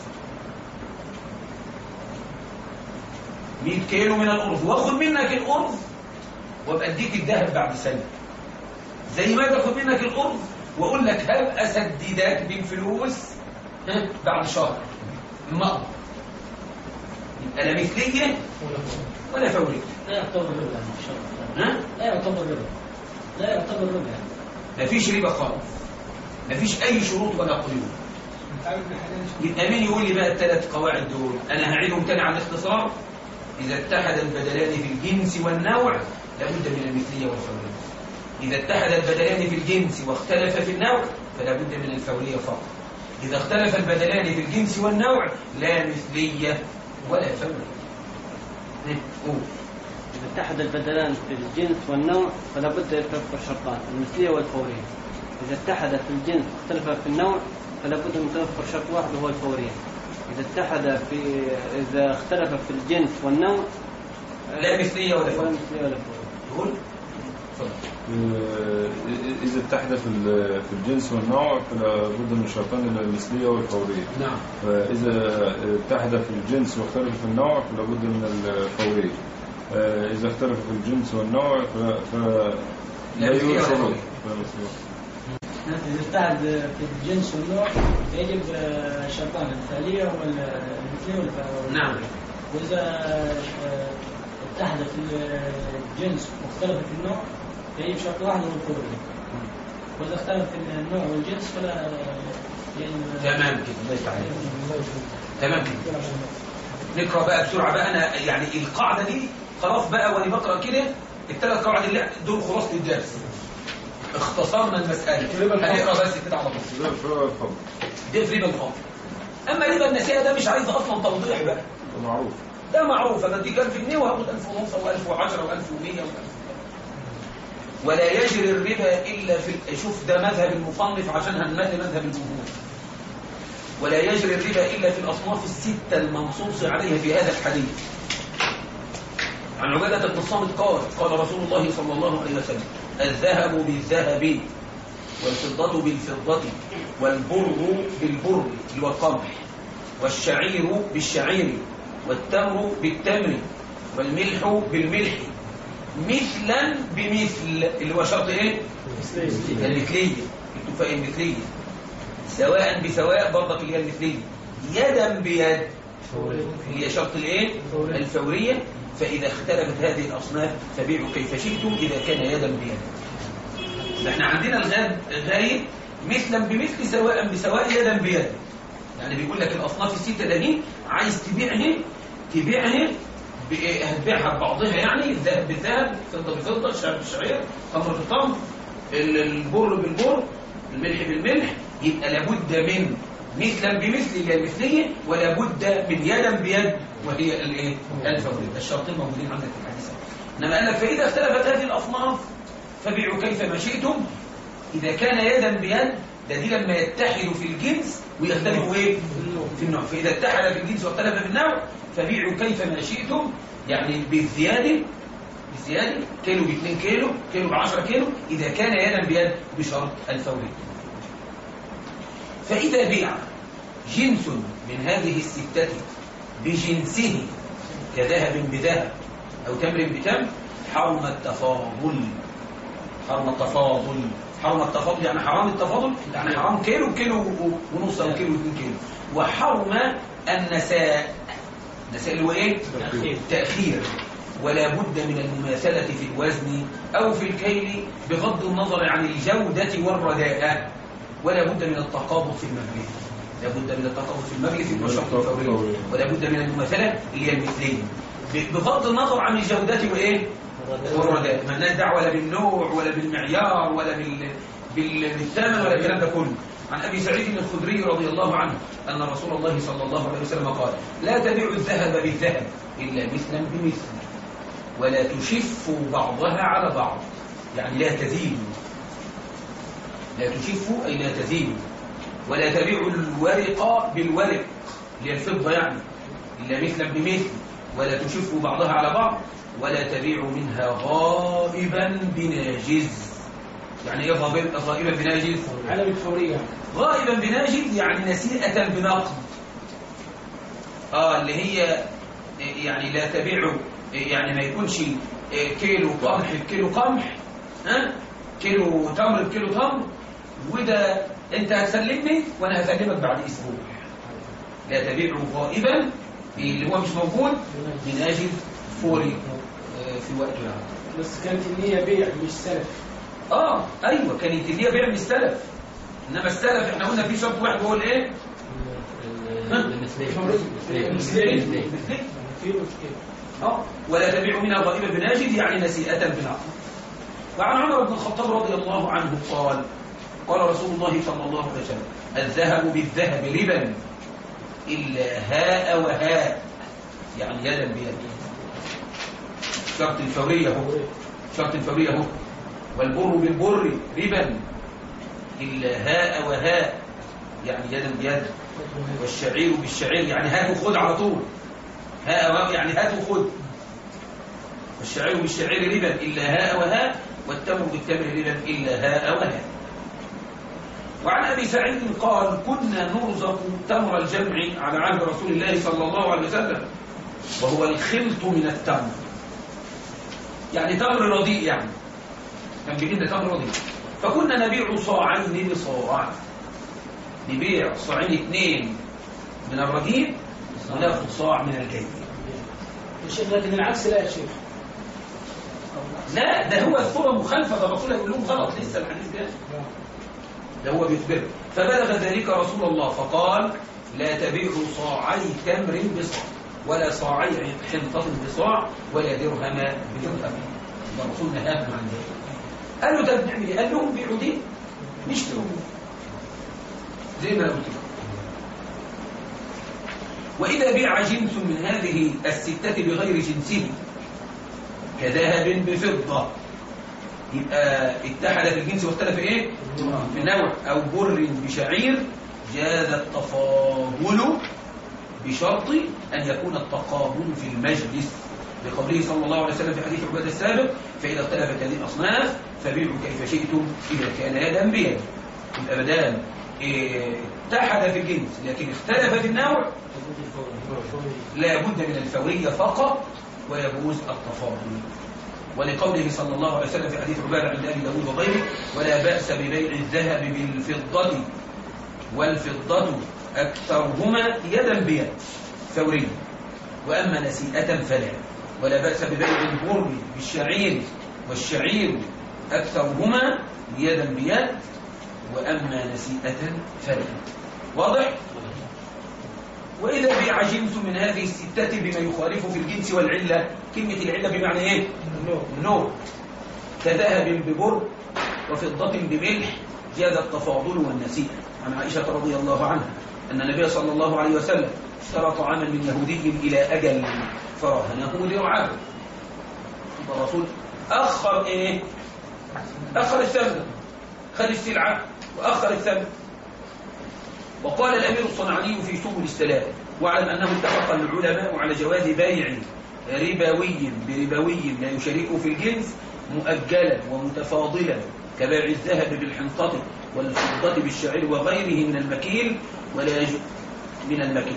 100 كيلو من الأرز واخد منك الأرز وابقى اديك الذهب بعد سنة زي ما باخد منك الأرز واقول لك هبقى اسددك بالفلوس ها، بعد شهر المقبض يبقى لا مثلية ولا فورية لا يعتبر ربا يعني ان شاء الله ها لا يعتبر ربا لا يعتبر ربا يعني مفيش ربا خالص مفيش أي شروط ولا قيود يبقى مين يقول لي بقى الثلاث قواعد دول انا هعيدهم تاني على الاختصار اذا اتحد البدلان في الجنس والنوع لابد من المثليه والفوريه اذا اتحد البدلان في الجنس واختلف في النوع فلا بد من الفوريه فقط اذا اختلف البدلان في الجنس والنوع لا مثليه ولا فوريه ها، قول إذا اتحد البدلان في الجنس والنوع فلا بد يتوفر شرطان المثلية والفورية إذا اتحد في الجنس واختلف في النوع فلا بد من توفر شرط واحد وهو الفورية إذا اتحد في إذا اختلف في الجنس والنوع لا مثليه ولا ولا فوريه مثلية ولا فورية قول اتفضل آه، إذا اتحد في ال- في الجنس والنوع فلا بد من شرطان المثلية والفورية نعم فإذا اتحد في الجنس واختلف في النوع فلا بد من الفورية آه، إذا اختلف في الجنس والنوع ف- ف لا مثلية ولا يوجد شروط. فورية. لا مثلية. إذا اتحد في الجنس والنوع يجب آه، شرطان الفعلية والمثلية والفعلية نعم وإذا آه، اتحد في الجنس واختلف في النوع يجب شرط واحد وهو الفورية وإذا اختلف في النوع والجنس فلا يجب تمام كده الله يفتح عليك تمام كده نقرا بقى بسرعه بقى انا يعني القاعده دي خلاص بقى وانا بقرا كده الثلاث قواعد اللي دول خلاصة الدرس اختصرنا المسألة ربا الفضل. هنقرا بس كده على طول ده في الفضل دي في ربا الفضل اما ربا النسيئة ده مش عايز اصلا توضيح بقى ده معروف ده معروف انا اديك 1000 جنيه وهاخد 1000 ونص او 1010 او 1100 او 1000 ولا يجري الربا الا في ال- شوف ده مذهب المصنف عشان هنمد مذهب الجمهور ولا يجري الربا الا في الاصناف السته المنصوص عليها في هذا الحديث عن عبادة بن الصامت قال قال رسول الله صلى الله عليه وسلم الذهب بالذهب والفضة بالفضة والبر بالبر اللي هو القمح والشعير بالشعير والتمر بالتمر والملح بالملح مثلا بمثل اللي هو شرط ايه المثلية الاتفاق المثلية سواء بسواء برضك اللي هي المثلية يدا بيد اللي هي شرط الايه الفورية فإذا اختلفت هذه الأصناف فبيعوا كيف شئتم إذا كان يدا بيد احنا عندنا الغاب غايب مثلا بمثل سواء بسواء يدا بيد يعني بيقول لك الأصناف الستة ده دي عايز تبيعها تبيعها بإيه؟ هتبيعها ببعضها يعني الذهب بالذهب فضة بفضة الشعير بالشعير تمر بالتمر ال- البر بالبر الملح بالملح يبقى لابد من مثلا بمثل اللي هي المثلية ولا بد من يدا بيد وهي الايه الفورية الشرطين موجودين عندك في الحديث انما قال لك فإذا اختلفت هذه الأصناف فبيعوا كيف ما شئتم إذا كان يدا بيد ده دي لما يتحدوا في الجنس ويختلفوا ايه في النوع فإذا اتحد في الجنس واختلف في النوع فبيعوا كيف ما شئتم يعني بالزيادة بالزيادة كيلو ب 2 كيلو كيلو ب 10 كيلو إذا كان يدا بيد بشرط الفورية فإذا بيع جنس من هذه الستة بجنسه كذهب بذهب أو تمر بتمر حرم التفاضل حرم التفاضل حرم التفاضل يعني حرام التفاضل يعني حرام كيلو كيلو ونص أو كيلو 2 كيلو وحرم النساء النساء اللي هو ايه؟ تأخير. تأخير ولا بد من المماثلة في الوزن أو في الكيل بغض النظر عن الجودة والرداءة ولا بد من التقابض في المبلغ لا بد من التقابض في المبلغ في المشرق الفوري ولا بد من المماثلة اللي هي المثلية ب- بغض النظر عن الجودة وإيه؟ والرداء ما لناش دعوة ولا بالنوع ولا بالمعيار ولا بال... بال... بالثمن ولا الكلام ده كله عن أبي سعيد الخدري رضي الله عنه أن رسول الله صلى الله عليه وسلم قال لا تبيعوا الذهب بالذهب إلا مثلا بمثل ولا تشفوا بعضها على بعض يعني لا تزيدوا لا تشفوا أي لا تزيدوا ولا تبيعوا الورق بالورق اللي هي الفضة يعني إلا مثلا بمثل ولا تشفوا بعضها على بعض ولا تبيعوا منها غائبا بناجز يعني ايه غائب- غائبا بناجز علم الفورية غائبا بناجز يعني نسيئة بنقد اه اللي هي يعني لا تبيعوا يعني ما يكونش كيلو قمح بكيلو قمح ها كيلو تمر بكيلو تمر وده انت هتسلمني وانا هسلمك بعد اسبوع لا تبيعوا غائبا اللي هو مش موجود من اجل فوري آه، في وقته يعني بس كانت النية بيع مش سلف اه ايوه كانت اللي هي بيع من السلف انما السلف احنا قلنا في شرط واحد هو الايه المثلية المثلية. المثلية في مشكلة اه ولا تبيع منها غائبا بناجد يعني نسيئة بنقد وعن عمر بن الخطاب رضي الله عنه قال قال رسول الله صلى الله عليه وسلم الذهب بالذهب ربا إلا هاء وهاء يعني يدا بيد شرط الفورية هو شرط الفورية هو والبر بالبر ربا إلا هاء وهاء يعني يدا بيد والشعير بالشعير يعني هات وخد على طول هاء وهاء يعني هات وخد والشعير بالشعير ربا إلا هاء وهاء والتمر بالتمر ربا إلا هاء وهاء وعن أبي سعيد قال كنا نرزق تمر الجمع على عهد رسول الله صلى الله عليه وسلم وهو الخلط من التمر يعني تمر رديء يعني كان بيجينا تمر رديء فكنا نبيع صاعين بصاع نبيع صاعين اثنين من الرديء وناخذ صاع من الجيد يا شيخ لكن العكس لا يا شيخ لا ده هو الصورة مخالفة ده الرسول يقول لهم غلط لسه الحديث ده ده هو بيخبر فبلغ ذلك رسول الله فقال لا تبيعوا صاعي تمر بصاع ولا صاعي حنطة بصاع ولا درهم بدرهم ده الرسول نهاهم عن ذلك قال له طب نعمل ايه؟ قال لهم بيعوا دي نشتروا زي ما أنا قلت لكم وإذا بيع جنس من هذه الستة بغير جنسه كذهب بفضة يبقى اتحد في الجنس واختلف ايه؟ في النوع أو بر بشعير جاز التفاضل بشرط أن يكون التقابل في المجلس لقوله صلى الله عليه وسلم في حديث عبادة السابق فإذا اختلفت هذه الأصناف فبيعوا كيف شئتم إذا كان يدا بيد يبقى ما دام إيه، اتحد في الجنس لكن اختلف في النوع لا بد من الفورية فقط ويجوز التفاضل ولقوله صلى الله عليه وسلم في حديث عبادة عند أبي داود وغيره ولا بأس ببيع الذهب بالفضة والفضة أكثرهما يدا بيد فوريا وأما نسيئة فلا ولا بأس ببيع البر بالشعير والشعير أكثرهما يدا بيد وأما نسيئة فلا واضح؟ وإذا بيع جنس من هذه الستة بما يخالف في الجنس والعلة كلمة العلة بمعنى إيه؟ النوع كذهب ببر وفضة بملح جاز التفاضل والنسيئة عن عائشة رضي الله عنها أن النبي صلى الله عليه وسلم اشترى طعاما من يهودي إلى أجل فرهنه ليعابه الرسول أخر إيه؟ أخر الثمن خد السلعة وأخر الثمن وقال الأمير الصنعاني في سبل السلام واعلم أنه اتفق العلماء على جواز بيع ربوي بربوي لا يشاركه في الجنس مؤجلا ومتفاضلا كبيع الذهب بالحنطة والفضة بالشعير وغيره من المكيل ولا يجوز من المكيل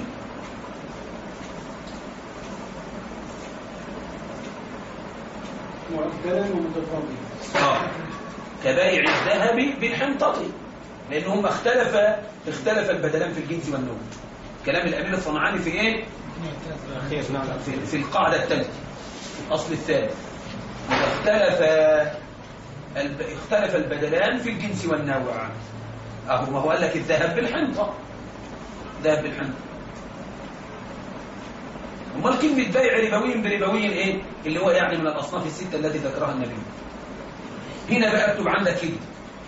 مؤجلا ومتفاضلا آه. كبايع الذهب بالحنطة لأن هم اختلف اختلف البدلان في الجنس والنوع كلام الأمير الصنعاني في إيه؟ في, في القاعدة الثالثة الأصل الثالث إذا اختلف الب... اختلف البدلان في الجنس والنوع أهو ما هو قال لك الذهب بالحنطة ذهب بالحنطة امال كلمة بيع ربوي بربوي ايه اللي هو يعني من الأصناف الستة التي ذكرها النبي هنا بقى اكتب عندك كده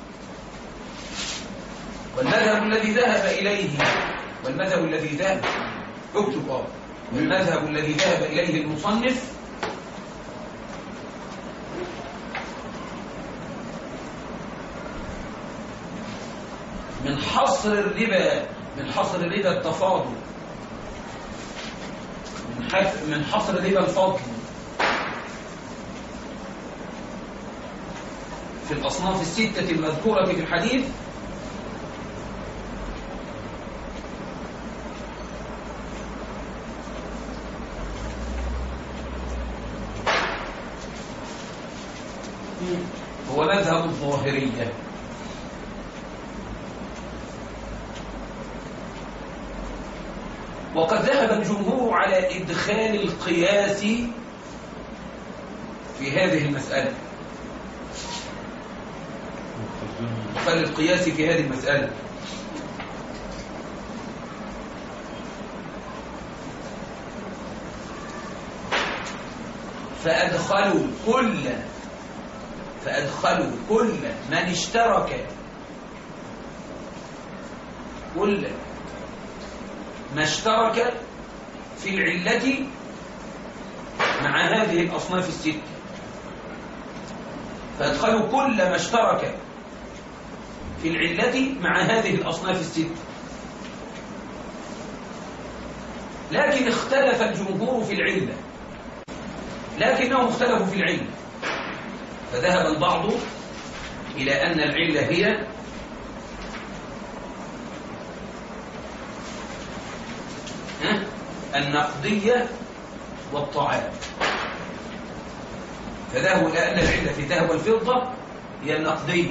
والمذهب الذي ذهب إليه والمذهب الذي ذهب اكتب اه والمذهب الذي ذهب إليه المصنف من حصر الربا من حصر الربا التفاضل من حف- من حصر الربا الفضل في الأصناف الستة المذكورة في الحديث هو مذهب الظاهرية وقد ذهب الجمهور على إدخال القياس في هذه المسألة إدخال القياس في هذه المسألة فأدخلوا كل فأدخلوا كل من اشترك كل ما اشترك في العلة مع هذه الأصناف الست فأدخلوا كل ما اشترك في العلة مع هذه الأصناف الست لكن اختلف الجمهور في العلة لكنهم اختلفوا في العلة فذهب البعض إلى أن العلة هي ها؟ النقدية والطعام فذهبوا إلى أن العلة في الذهب والفضة هي النقدية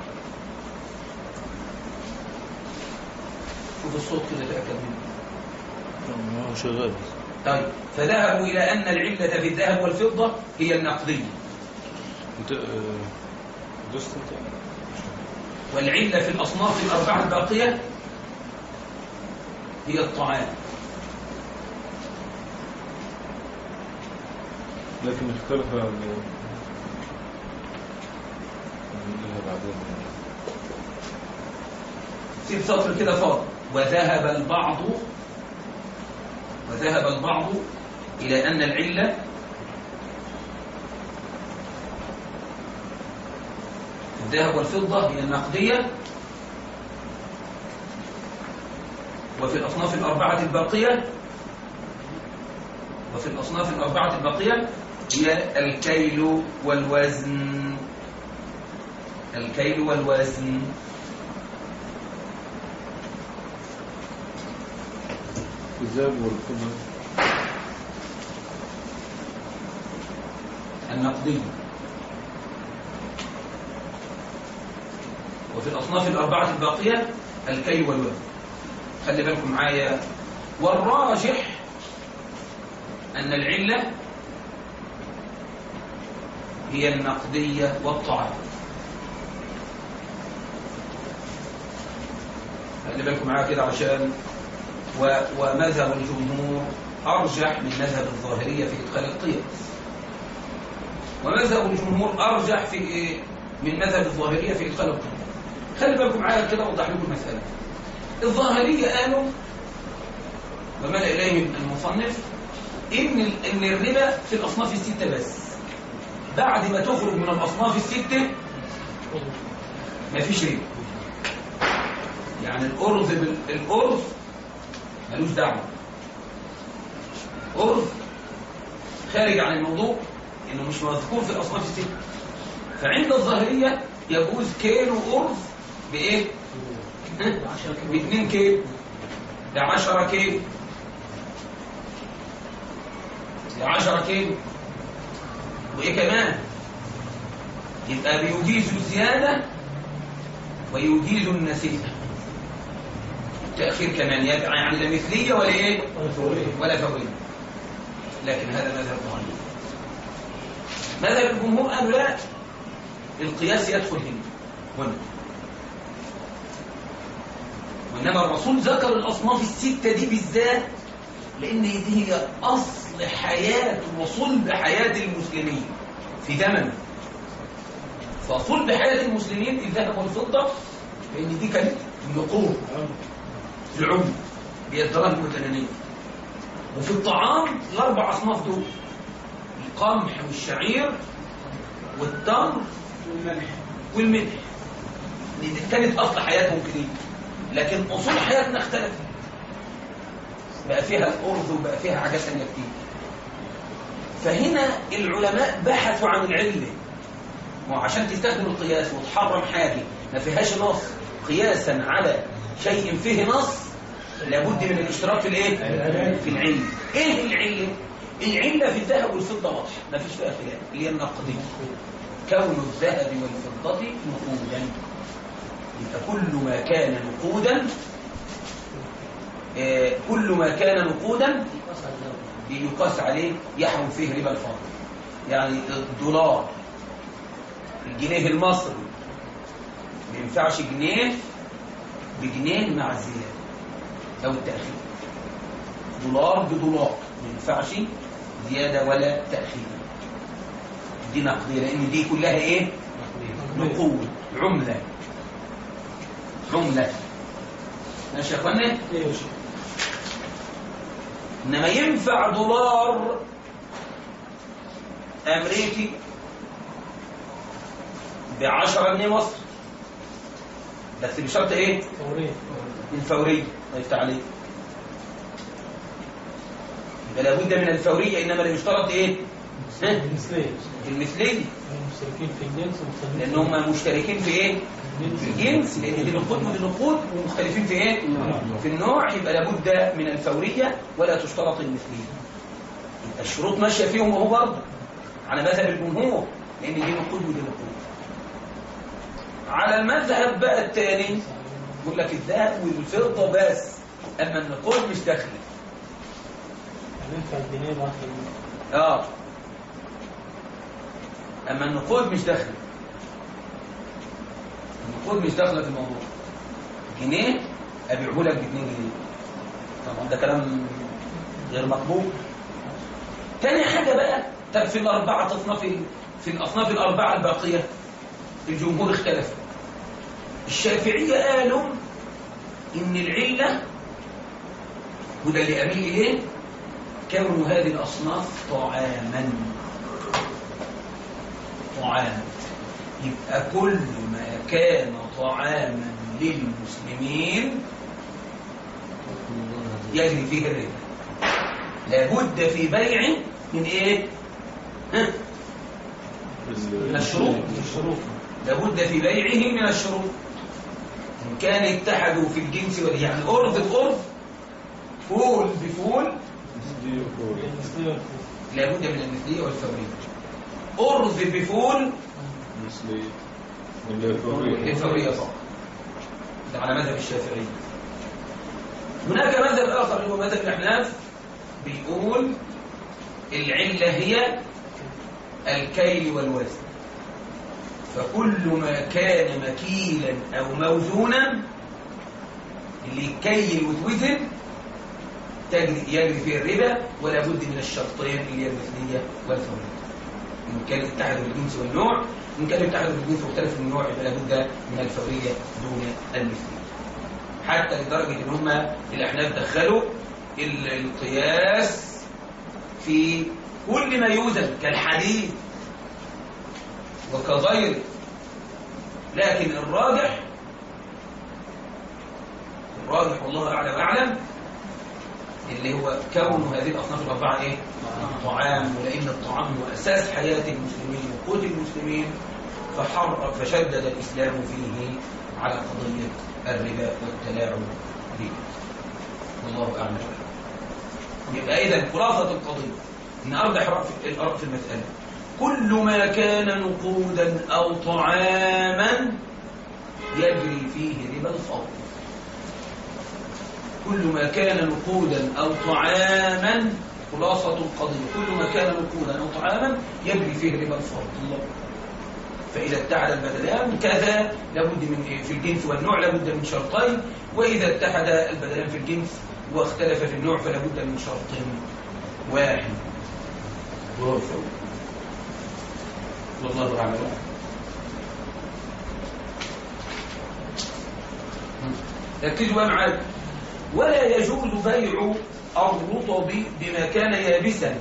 شوف الصوت كده تأكد منه شغال طيب فذهبوا إلى أن العلة في الذهب والفضة هي النقدية انت دوست انت والعلة في الأصناف الأربعة الباقية هي الطعام لكن اختلف ال- نقولها بعدين سيب سطر كده فاضي وذهب البعض وذهب البعض إلى أن العلة الذهب والفضة هي النقدية وفي الأصناف الأربعة الباقية وفي الأصناف الأربعة الباقية هي الكيل والوزن الكيل والوزن الذهب والفضة النقدية وفي الأصناف الأربعة الباقية الكي والوزن خلي بالكم معايا والراجح أن العلة هي النقدية والطعام خلي بالكم معايا كده عشان و... ومذهب الجمهور أرجح من مذهب الظاهرية في إدخال القياس ومذهب الجمهور أرجح في إيه؟ من مذهب الظاهرية في إدخال القياس خلي بالكم معايا كده أوضح لكم المسألة الظاهرية قالوا وملأ إليهم المصنف إن ال- إن الربا في الأصناف الستة بس بعد ما تخرج من الأصناف الستة مفيش ربا يعني الأرز بال- الأرز ملوش دعوة أرز خارج عن الموضوع إنه مش مذكور في الأصناف الستة فعند الظاهرية يجوز كيلو أرز بإيه؟ ب 2 كيلو ب 10 كيلو ب 10 كيلو وايه كمان يبقى بيجيز الزياده ويجيز النسيئه التاخير كمان يبقى يعني لا مثليه ولا ايه ولا فوريه لكن هذا مذهب ضعيف مذهب الجمهور قالوا لا القياس يدخل هنا هنا وإنما الرسول ذكر الأصناف الستة دي بالذات لأن دي هي أصل حياة وصلب حياة المسلمين في زمنه فصلب حياة المسلمين الذهب والفضة لأن دي كانت النقود العملة هي الدراهم والدنانير وفي الطعام الأربع أصناف دول القمح والشعير والتمر والملح والملح دي دي كانت أصل حياتهم كده لكن أصول حياتنا اختلفت بقى فيها الأرز وبقى فيها حاجات ثانيه كتير فهنا العلماء بحثوا عن العلة ما هو عشان تستخدم القياس وتحرم حاجة ما فيهاش نص قياسا على شيء فيه نص لابد من الاشتراك في الايه في العلة ايه العلة العلة في الذهب والفضة واضحة ما فيش فيها خلاف اللي هي النقدية كون الذهب والفضة نقودا يبقى كل ما كان نقودا آه، كل ما كان نقودا يقاس عليه يحرم فيه ربا الفضل يعني الدولار الجنيه المصري ما ينفعش جنيه بجنيه مع الزيادة أو التأخير دولار بدولار ما ينفعش زيادة ولا تأخير دي نقدية لأن دي كلها إيه؟ نقود عملة عملة ماشي يا اخوانا ايوه شيخ انما ينفع دولار امريكي ب 10 جنيه مصر بس بشرط ايه فوريه الفوريه الله يفتح عليك يبقى لابد من الفوريه انما اللي يشترط ايه ها؟ المثلية المثليه المشتركين في الجنس ومختلفين لان هم مشتركين في ايه في الجنس لان دي نقود ودي نقود ومختلفين في ايه في النوع يبقى لابد من الفوريه ولا تشترط المثليه يبقى الشروط ماشيه فيهم وهو برضه على مذهب الجمهور لان دي نقود ودي نقود على المذهب بقى الثاني يقول لك الذهب والفضه بس اما النقود مش داخله هننفع الجنيه بعد اه اما النقود مش داخله النقود مش داخله في الموضوع جنيه ابيعه لك ب 2 جنيه طبعا ده كلام غير مقبول تاني حاجه بقى طب في الاربعه اصناف في الاصناف الاربعه الباقيه الجمهور اختلف الشافعية قالوا إن العلة وده اللي أميل إليه كون هذه الأصناف طعاما طعاما يبقى كل ما كان طعاما للمسلمين يجري فيه الربا لابد في بيع من ايه ها؟ من الشروط الشروط لابد في بيعه من الشروط إن كان اتحدوا في الجنس وال- يعني أرض بأرض فول بفول لابد من المثلية والفورية أرض بفول مثل الفورية الفورية فقط ده على مذهب الشافعي هناك مذهب آخر اللي هو مذهب الأحناف بيقول العلة هي الكيل والوزن فكل ما كان مكيلا أو موزونا اللي يكيل وتوزن تجري يجري فيه الربا ولا بد من الشرطين اللي هي المثلية والفورية إن كان اتحدوا بالجنس والنوع إن كان اتحدوا بالجنس واختلفوا من النوع يبقى لابد من الفورية دون المثلية حتى لدرجة إن هم الأحناف دخلوا ال- القياس في كل ما يوزن كالحديد وكغيره لكن الراجح الراجح والله أعلم أعلم اللي هو كون هذه الأصناف الأربعة إيه؟ طعام ولأن الطعام هو أساس حياة المسلمين وقوت المسلمين فحر فشدد الإسلام فيه على قضية الربا والتلاعب به والله أعلم يبقى إذا خلاصة القضية إن أرجح رأي في الآراء في المسألة كل ما كان نقودا أو طعاما يجري فيه ربا الفضل كل ما كان نقودا أو طعاما خلاصة القضية كل ما كان نقودا أو طعاما يجري فيه ربا الفضل فإذا اتحد البدلان كذا لابد من في الجنس والنوع لابد من شرطين وإذا اتحد البدلان في الجنس واختلف في النوع فلا بد من شرط واحد وهو الفوق والله أعلم ركزوا بقى معايا ولا يجوز بيع الرطب بما كان يابسا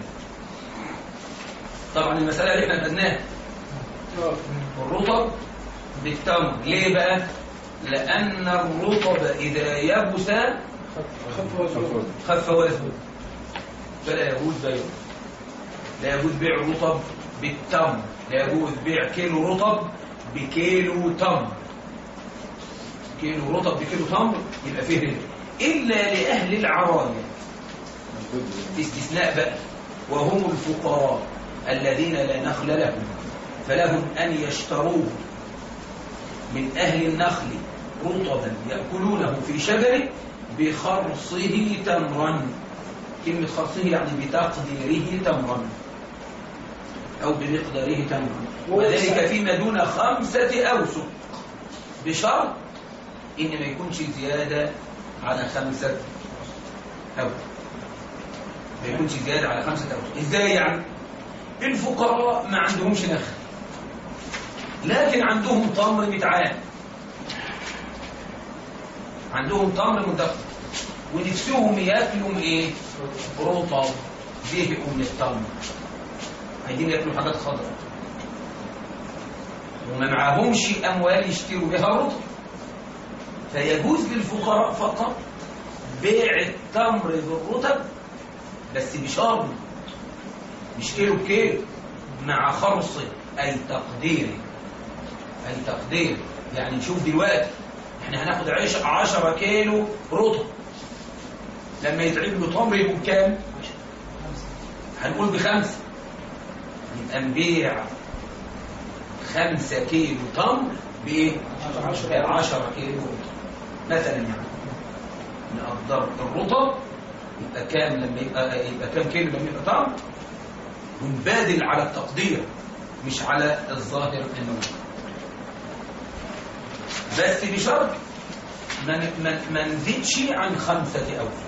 طبعا المسألة اللي احنا خدناها الرطب بالتمر ليه بقى لأن الرطب إذا يبس خف وزنه فلا يجوز بيعه لا يجوز بيع الرطب بالتمر لا يجوز بيع كيلو رطب بكيلو تمر كيلو رطب بكيلو تمر يبقى فيه ربا إلا لأهل العراية في استثناء بقى وهم الفقراء الذين لا نخل لهم فلهم أن يشتروه من أهل النخل رطبا يأكلونه في شجره بخرصه تمرا كلمة خرصه يعني بتقديره تمرا أو بمقداره تمرا وذلك فيما دون خمسة أوسق بشرط إن ما يكونش زيادة على خمسة أوسق ما يكونش زيادة على خمسة أوسق إزاي يعني؟ الفقراء ما عندهمش نخل لكن عندهم تمر متعان عندهم تمر مدخن ونفسهم ياكلوا من ايه رطب زهقوا من التمر عايزين ياكلوا حاجات خضراء وما معاهمش اموال يشتروا بها رطب فيجوز للفقراء فقط بيع التمر بالرطب بس بشرط مش كيلو بكيلو مع خرصه اي تقديره أي تقدير يعني نشوف دلوقتي احنا هناخد عيش 10 كيلو رطب لما يتعب له تمر يبقوا بكام؟ هنقول بخمسة يبقى نبيع خمسة كيلو تمر بإيه؟ ب 10 كيلو رطب مثلا يعني نقدر الرطب يبقى كام لما يبقى يبقى كام كيلو لما يبقى تمر ونبادل على التقدير مش على الظاهر الموجود بس بشرط ما ما ما نزيدش عن خمسة أوسق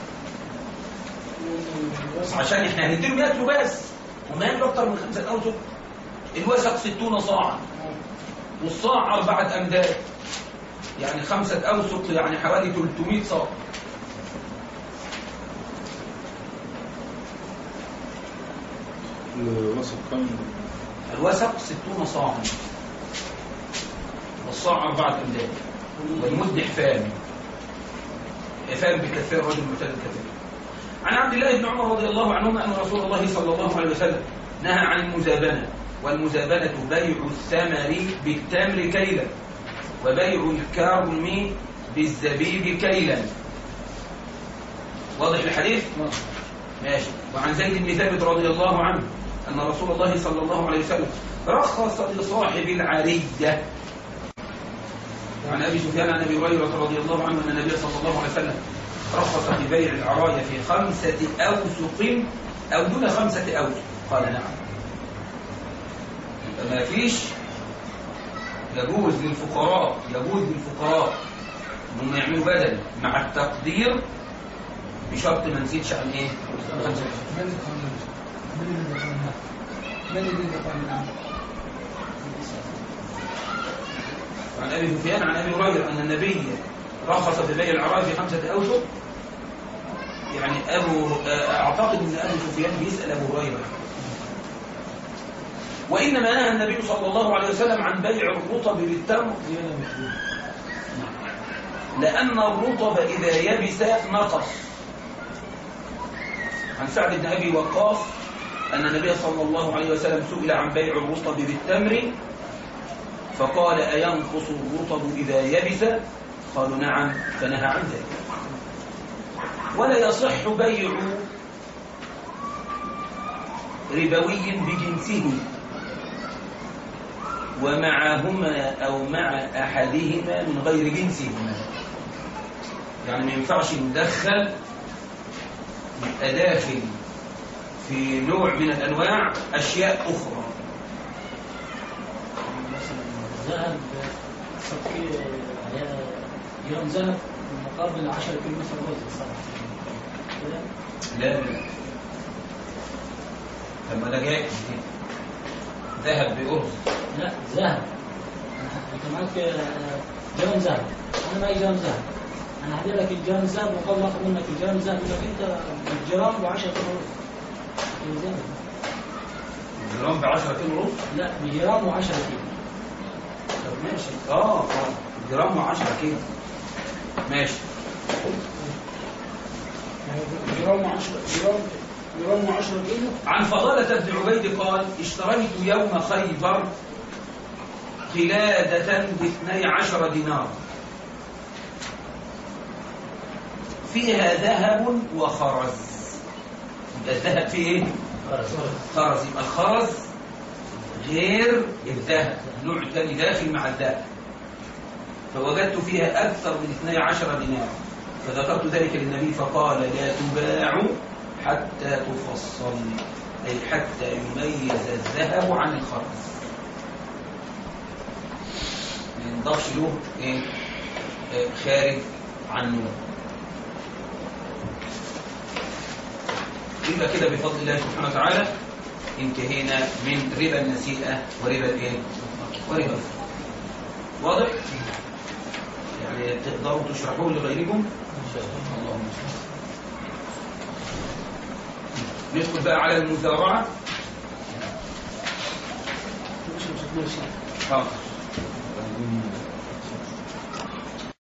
عشان احنا هنديله ياكلوا بس وما ياكلوا أكتر من خمسة أوسق الوسق ستون صاعا والصاع أربعة أمداد يعني خمسة أوسق يعني حوالي 300 صاع الوسط كم الوسق ستون صاعا والصاع أربعة أمداد والمد حفام حفام بكثير رجل معتاد كثير عن عبد الله بن عمر رضي الله عنهما أن رسول الله صلى الله عليه وسلم نهى عن المزابنة والمزابنة بيع الثمر بالتمر كيلا وبيع الكرم بالزبيب كيلا واضح الحديث؟ ماشي وعن زيد بن ثابت رضي الله عنه أن رسول الله صلى الله عليه وسلم رخص لصاحب العرية عن أبي سفيان عن أبي هريرة رضي الله عنه أن النبي صلى الله عليه وسلم رخص في بيع العراية في خمسة أوسق أو دون خمسة أوسق قال نعم يبقى ما فيش يجوز للفقراء يجوز للفقراء انهم يعملوا بدل مع التقدير بشرط ما نزيدش عن ايه؟ خمسة عن ابي سفيان عن ابي هريره ان النبي رخص في بيع العرايا في خمسه اوسق يعني ابو اعتقد ان ابو سفيان بيسال ابو هريره وانما نهى النبي صلى الله عليه وسلم عن بيع الرطب بالتمر لان الرطب اذا يبس نقص عن سعد بن ابي وقاص ان النبي صلى الله عليه وسلم سئل عن بيع الرطب بالتمر فقال أينقص الرطب إذا يبس قالوا نعم فنهى عن ذلك ولا يصح بيع ربوي بجنسه ومعهما أو مع أحدهما من غير جنسهما يعني ما ينفعش ندخل يبقى داخل في نوع من الأنواع أشياء أخرى ذهب صفي جرام ذهب مقابل 10 كيلو متر رز صراحة كده لا لا طب ما ده جاي ذهب بأرز لا ذهب انت معاك جرام ذهب انا معي جرام ذهب انا هدي لك الجرام ذهب مقابل اخذ منك الجرام ذهب يقول لك انت الجرام ب 10 كيلو رز ذهب. جرام ب 10 كيلو رز لا بجرام و10 كيلو طب ماشي اه اه جرام 10 كيلو ماشي جرام 10 جرام جرام 10 كيلو عن فضالة بن عبيد قال اشتريت يوم خيبر قلادة باثني عشر دينار فيها ذهب وخرز يبقى الذهب فيه ايه؟ خرز يبقى الخرز غير الذهب نوع ثاني داخل مع الذهب فوجدت فيها أكثر من 12 دينار فذكرت ذلك للنبي فقال لا تباع حتى تفصل أي حتى يميز الذهب عن الخرز ما ينضافش له إيه؟ آه، خارج عنه يبقى كده بفضل الله سبحانه وتعالى انتهينا من ربا النسيئة وربا الايه؟ وربا الفضل. واضح؟ يعني تقدروا تشرحوه لغيركم؟ اللهم صل. ندخل بقى على المزارعة مش مش ماشي حاضر